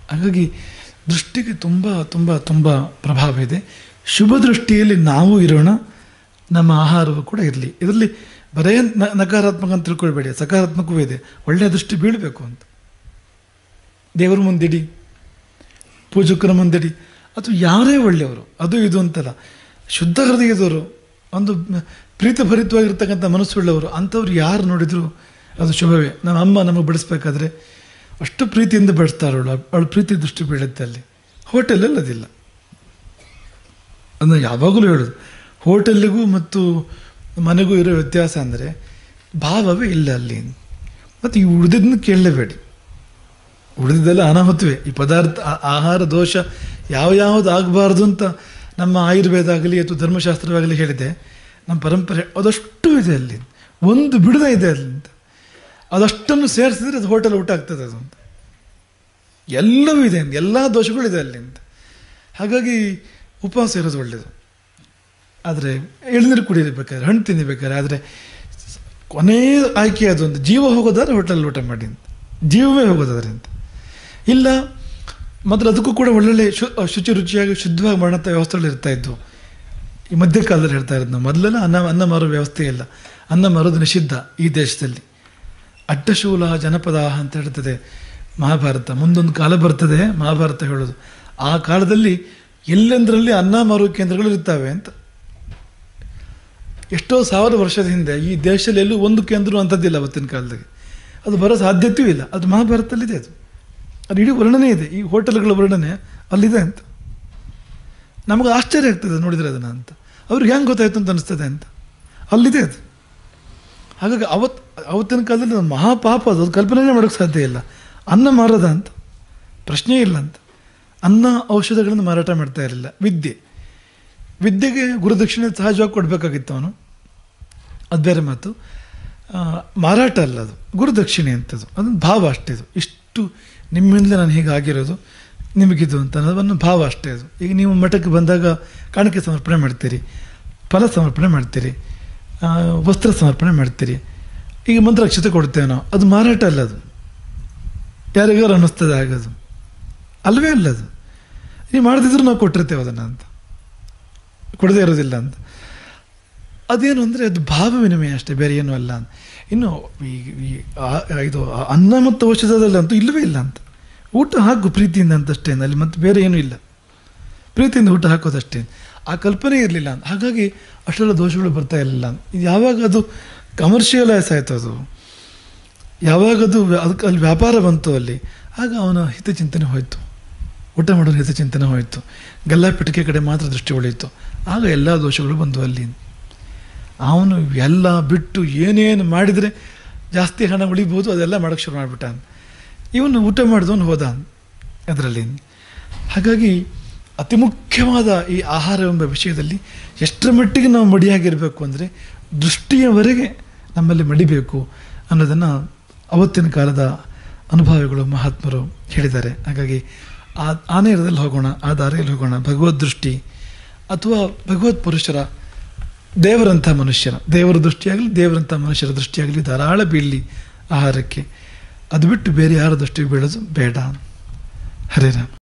ಹಾಗಾಗಿ ದೃಷ್ಟಿಗೆ ತುಂಬ ತುಂಬ ತುಂಬ ಪ್ರಭಾವ ಇದೆ ಶುಭ ದೃಷ್ಟಿಯಲ್ಲಿ ನಾವು ಇರೋಣ ನಮ್ಮ ಆಹಾರವು ಕೂಡ ಇರಲಿ ಇದರಲ್ಲಿ ಬರೇ ನ- ನಕಾರಾತ್ಮಕ ಅಂತ ತಿಳ್ಕೊಳ್ಬೇಡಿ ಸಕಾರಾತ್ಮಕವೂ ಇದೆ ಒಳ್ಳೆಯ ದೃಷ್ಟಿ ಬೀಳಬೇಕು ಅಂತ ದೇವರ ಮುಂದಿಡಿ ಪೂಜಕರ ಮುಂದಿಡಿ ಅಥವಾ ಯಾರೇ ಒಳ್ಳೆಯವರು ಅದು ಇದು ಅಂತಲ್ಲ ಶುದ್ಧ ಹೃದಯದವರು ಒಂದು ಪ್ರೀತಿಭರಿತವಾಗಿರ್ತಕ್ಕಂಥ ಮನಸ್ಸುಳ್ಳವರು ಅಂಥವ್ರು ಯಾರು ನೋಡಿದ್ರು ಅದು ಶುಭವೇ ನಮ್ಮ ಅಮ್ಮ ನಮಗೆ ಬಡಿಸ್ಬೇಕಾದ್ರೆ ಅಷ್ಟು ಪ್ರೀತಿಯಿಂದ ಬಡಿಸ್ತಾರವಳು ಅವಳು ಪ್ರೀತಿ ದೃಷ್ಟಿ ಬೀಳುತ್ತೆ ಅಲ್ಲಿ ಹೋಟೆಲಲ್ಲಿ ಅದಿಲ್ಲ ಅದನ್ನು ಯಾವಾಗಲೂ ಹೇಳೋದು ಹೋಟೆಲ್ಗೂ ಮತ್ತು ಮನೆಗೂ ಇರೋ ವ್ಯತ್ಯಾಸ ಅಂದರೆ ಭಾವವೇ ಇಲ್ಲ ಅಲ್ಲಿ ಮತ್ತು ಈ ಉಳಿದಿದ್ದನ್ನು ಕೇಳಲೇಬೇಡಿ ಉಳಿದಿದ್ದೆಲ್ಲ ಅನಾಹುತವೇ ಈ ಪದಾರ್ಥ ಆ- ಆಹಾರ ದೋಷ ಯಾವ ಯಾವುದು ಆಗಬಾರ್ದು ಅಂತ ನಮ್ಮ ಆಯುರ್ವೇದ ಆಗಲಿ ಅಥವಾ ಧರ್ಮಶಾಸ್ತ್ರವಾಗಲಿ ಹೇಳಿದೆ ನಮ್ಮ ಪರಂಪರೆ ಅದಷ್ಟು ಇದೆ ಅಲ್ಲಿ ಒಂದು ಬಿಡದೆ ಇದೆ ಅಲ್ಲಿಂದ ಅದಷ್ಟನ್ನು ಸೇರಿಸಿದ್ರೆ ಅದು ಹೋಟೆಲ್ ಊಟ ಆಗ್ತದೆ ಅದು ಅಂತ ಎಲ್ಲವೂ ಇದೆ ಎಲ್ಲ ದೋಷಗಳಿದೆ ಅಲ್ಲಿಂದ ಹಾಗಾಗಿ ಉಪವಾಸ ಇರೋದು ಒಳ್ಳೆಯದು ಆದರೆ ಎಳ್ನೀರು ಕುಡಿಯಬೇಕಾದ್ರೆ ಹಣ್ಣು ತಿನ್ನಬೇಕಾದ್ರೆ ಆದರೆ ಕೊನೆಯ ಆಯ್ಕೆ ಅದು ಒಂದು ಜೀವ ಹೋಗೋದಾದ್ರೆ ಹೋಟೆಲ್ ಊಟ ಮಾಡಿ ಅಂತ ಜೀವವೇ ಹೋಗೋದಾದ್ರೆ ಅಂತ ಇಲ್ಲ ಮೊದಲು ಅದಕ್ಕೂ ಕೂಡ ಒಳ್ಳೊಳ್ಳೆ ಶು ಶುಚಿ ರುಚಿಯಾಗಿ ಶುದ್ಧವಾಗಿ ಮಾಡೋಂಥ ವ್ಯವಸ್ಥೆಗಳು ಇರ್ತಾ ಇದ್ವು ಈ ಮಧ್ಯಕಾಲದಲ್ಲಿ ಹೇಳ್ತಾ ಇರೋದು ನಾವು ಮೊದಲೆಲ್ಲ ಅನ್ನ ಅನ್ನ ಮಾರೋ ವ್ಯವಸ್ಥೆ ಇಲ್ಲ ಅನ್ನ ಮಾರೋದು ನಿಷಿದ್ಧ ಈ ದೇಶದಲ್ಲಿ ಅಡ್ಡಶೂಲ ಜನಪದ ಅಂತ ಹೇಳ್ತದೆ ಮಹಾಭಾರತ ಮುಂದೊಂದು ಕಾಲ ಬರ್ತದೆ ಮಹಾಭಾರತ ಹೇಳೋದು ಆ ಕಾಲದಲ್ಲಿ ಎಲ್ಲೆಂದರಲ್ಲಿ ಅನ್ನ ಮಾರುವ ಕೇಂದ್ರಗಳು ಇರ್ತವೆ ಅಂತ ಎಷ್ಟೋ ಸಾವಿರ ವರ್ಷದ ಹಿಂದೆ ಈ ದೇಶದಲ್ಲಿ ಎಲ್ಲೂ ಒಂದು ಕೇಂದ್ರ ಅಂಥದ್ದಿಲ್ಲ ಅವತ್ತಿನ ಕಾಲದಾಗೆ ಅದು ಬರೋ ಸಾಧ್ಯತೆಯೂ ಇಲ್ಲ ಅದು ಮಹಾಭಾರತದಲ್ಲಿದೆ ಅದು ಅದು ಇಡೀ ವರ್ಣನೆ ಇದೆ ಈ ಹೋಟೆಲ್ಗಳ ವರ್ಣನೆ ಅಲ್ಲಿದೆ ಅಂತ ನಮಗೆ ಆಶ್ಚರ್ಯ ಆಗ್ತದೆ ನೋಡಿದ್ರೆ ಅದನ್ನು ಅಂತ ಅವ್ರಿಗೆ ಹೆಂಗೆ ಗೊತ್ತಾಯ್ತು ಅಂತ ಅನಿಸ್ತದೆ ಅಂತ ಅಲ್ಲಿದೆ ಅದು ಹಾಗಾಗಿ ಅವತ್ತು ಅವತ್ತಿನ ಕಾಲದಲ್ಲಿ ಅದು ಮಹಾಪಾಪ ಅದು ಅದು ಕಲ್ಪನೆನೇ ಮಾಡೋಕ್ಕೆ ಸಾಧ್ಯ ಇಲ್ಲ ಅನ್ನ ಮಾರೋದ ಅಂತ ಪ್ರಶ್ನೆ ಇಲ್ಲ ಅಂತ ಅನ್ನ ಔಷಧಗಳನ್ನು ಮಾರಾಟ ಮಾಡ್ತಾ ಇರಲಿಲ್ಲ ವಿದ್ಯೆ ವಿದ್ಯೆಗೆ ಗುರುದಕ್ಷಿಣೆ ಸಹಜವಾಗಿ ಕೊಡಬೇಕಾಗಿತ್ತು ಅವನು ಅದು ಬೇರೆ ಮಾತು ಆ, ಮಾರಾಟ ಅಲ್ಲ ಅದು ಗುರುದಕ್ಷಿಣೆ ಅಂತದು ಅದೊಂದು ಭಾವ ಅಷ್ಟೇ ಇದು ಇಷ್ಟು ನಿಮ್ಮಿಂದ ನಾನು ಹೀಗೆ ಆಗಿರೋದು ನಿಮಗಿದು ಅಂತ ಅನ್ನೋದನ್ನು ಭಾವ ಅಷ್ಟೇ ಅದು ಈಗ ನೀವು ಮಠಕ್ಕೆ ಬಂದಾಗ ಕಾಣಿಕೆ ಸಮರ್ಪಣೆ ಮಾಡ್ತೀರಿ ಫಲ ಸಮರ್ಪಣೆ ಮಾಡ್ತೀರಿ ಆ, ವಸ್ತ್ರ ಸಮರ್ಪಣೆ ಮಾಡ್ತೀರಿ ಈಗ ಮಂತ್ರಾಕ್ಷತೆ ಕೊಡ್ತೇವೆ ನಾವು ಅದು ಮಾರಾಟ ಅಲ್ಲ ಅದು ಯಾರಿಗಾರು ಅನ್ನಿಸ್ತದೆ ಆಗೋದು ಅಲ್ವೇ ಅಲ್ಲ ಅದು ನೀವು ಮಾಡದಿದ್ರು ನಾವು ಕೊಟ್ಟಿರ್ತೇವೆ ಅದನ್ನು ಅಂತ ಕೊಡದೇ ಇರೋದಿಲ್ಲ ಅಂತ ಅದೇನು ಅಂದರೆ ಅದು ಭಾವ ವಿನಿಮಯ ಅಷ್ಟೇ ಬೇರೆ ಏನೂ ಅಲ್ಲ ಅಂತ ಇನ್ನು ಈ ಈ ಆ- ಇದು ಆ- ಅನ್ನ ಮತ್ತು ಔಷಧದಲ್ಲಿ ಅಂತೂ ಇಲ್ಲವೇ ಇಲ್ಲ ಅಂತ ಊಟ ಹಾಕು ಪ್ರೀತಿಯಿಂದ ಅಂತಷ್ಟೇ ಅಲ್ಲಿ ಮತ್ತೆ ಬೇರೆ ಏನೂ ಇಲ್ಲ ಪ್ರೀತಿಯಿಂದ ಊಟ ಹಾಕೋದಷ್ಟೇ ಆ ಕಲ್ಪನೆ ಇರಲಿಲ್ಲ ಅಂತ ಹಾಗಾಗಿ ಅಷ್ಟೆಲ್ಲ ದೋಷಗಳು ಬರ್ತಾ ಇರಲಿಲ್ಲ ಅಂತ ಇದು ಯಾವಾಗ ಅದು ಕಮರ್ಷಿಯಲೈಸ್ ಆಯಿತು ಅದು ಯಾವಾಗ ಅದು ವ್ಯಾ- ಅದಕ್ಕೆ ಅಲ್ಲಿ ವ್ಯಾಪಾರ ಬಂತು ಅಲ್ಲಿ ಆಗ ಅವನ ಹಿತಚಿಂತನೆ ಹೋಯಿತು ಊಟ ಮಾಡೋನ ಹಿತಚಿಂತನೆ ಹೋಯಿತು ಗಲ್ಲಾಪಿಟಿಕೆ ಕಡೆ ಮಾತ್ರ ದೃಷ್ಟಿ ಉಳಿಯಿತು ಆಗ ಎಲ್ಲ ದೋಷಗಳು ಬಂದು ಅಲ್ಲಿ ಅವನು ಎಲ್ಲ ಬಿಟ್ಟು ಏನೇನು ಮಾಡಿದರೆ ಜಾಸ್ತಿ ಹಣ ಉಳಿಬೋದು ಅದೆಲ್ಲ ಮಾಡೋಕ್ಕೆ ಶುರು ಮಾಡಿಬಿಟ್ಟ ಇವನು ಊಟ ಮಾಡಿದವನು ಹೋದ ಅದರಲ್ಲಿ ಹಾಗಾಗಿ ಅತಿ ಮುಖ್ಯವಾದ ಈ ಆಹಾರ ಎಂಬ ವಿಷಯದಲ್ಲಿ ಎಷ್ಟರ ಮಟ್ಟಿಗೆ ನಾವು ಮಡಿಯಾಗಿರಬೇಕು ಅಂದರೆ ದೃಷ್ಟಿಯವರೆಗೆ ನಮ್ಮಲ್ಲಿ ಮಡಿಬೇಕು ಅನ್ನೋದನ್ನು ಅವತ್ತಿನ ಕಾಲದ ಅನುಭವಿಗಳು ಮಹಾತ್ಮರು ಹೇಳಿದ್ದಾರೆ ಹಾಗಾಗಿ ಆ ಆ ನೇರದಲ್ಲಿ ಹೋಗೋಣ ಆ ದಾರಿಯಲ್ಲಿ ಹೋಗೋಣ ಭಗವದ್ ದೃಷ್ಟಿ ಅಥವಾ ಭಗವತ್ ಪುರುಷರ ದೇವರಂಥ ಮನುಷ್ಯರ ದೇವರ ದೃಷ್ಟಿಯಾಗಲಿ ದೇವರಂಥ ಮನುಷ್ಯರ ದೃಷ್ಟಿಯಾಗಲಿ ಧಾರಾಳ ಬೀಳಲಿ ಆಹಾರಕ್ಕೆ ಅದು ಬಿಟ್ಟು ಬೇರೆ ಯಾರ ದೃಷ್ಟಿಗೆ ಬೀಳೋದು ಬೇಡ ಹರೇ ರಾಮ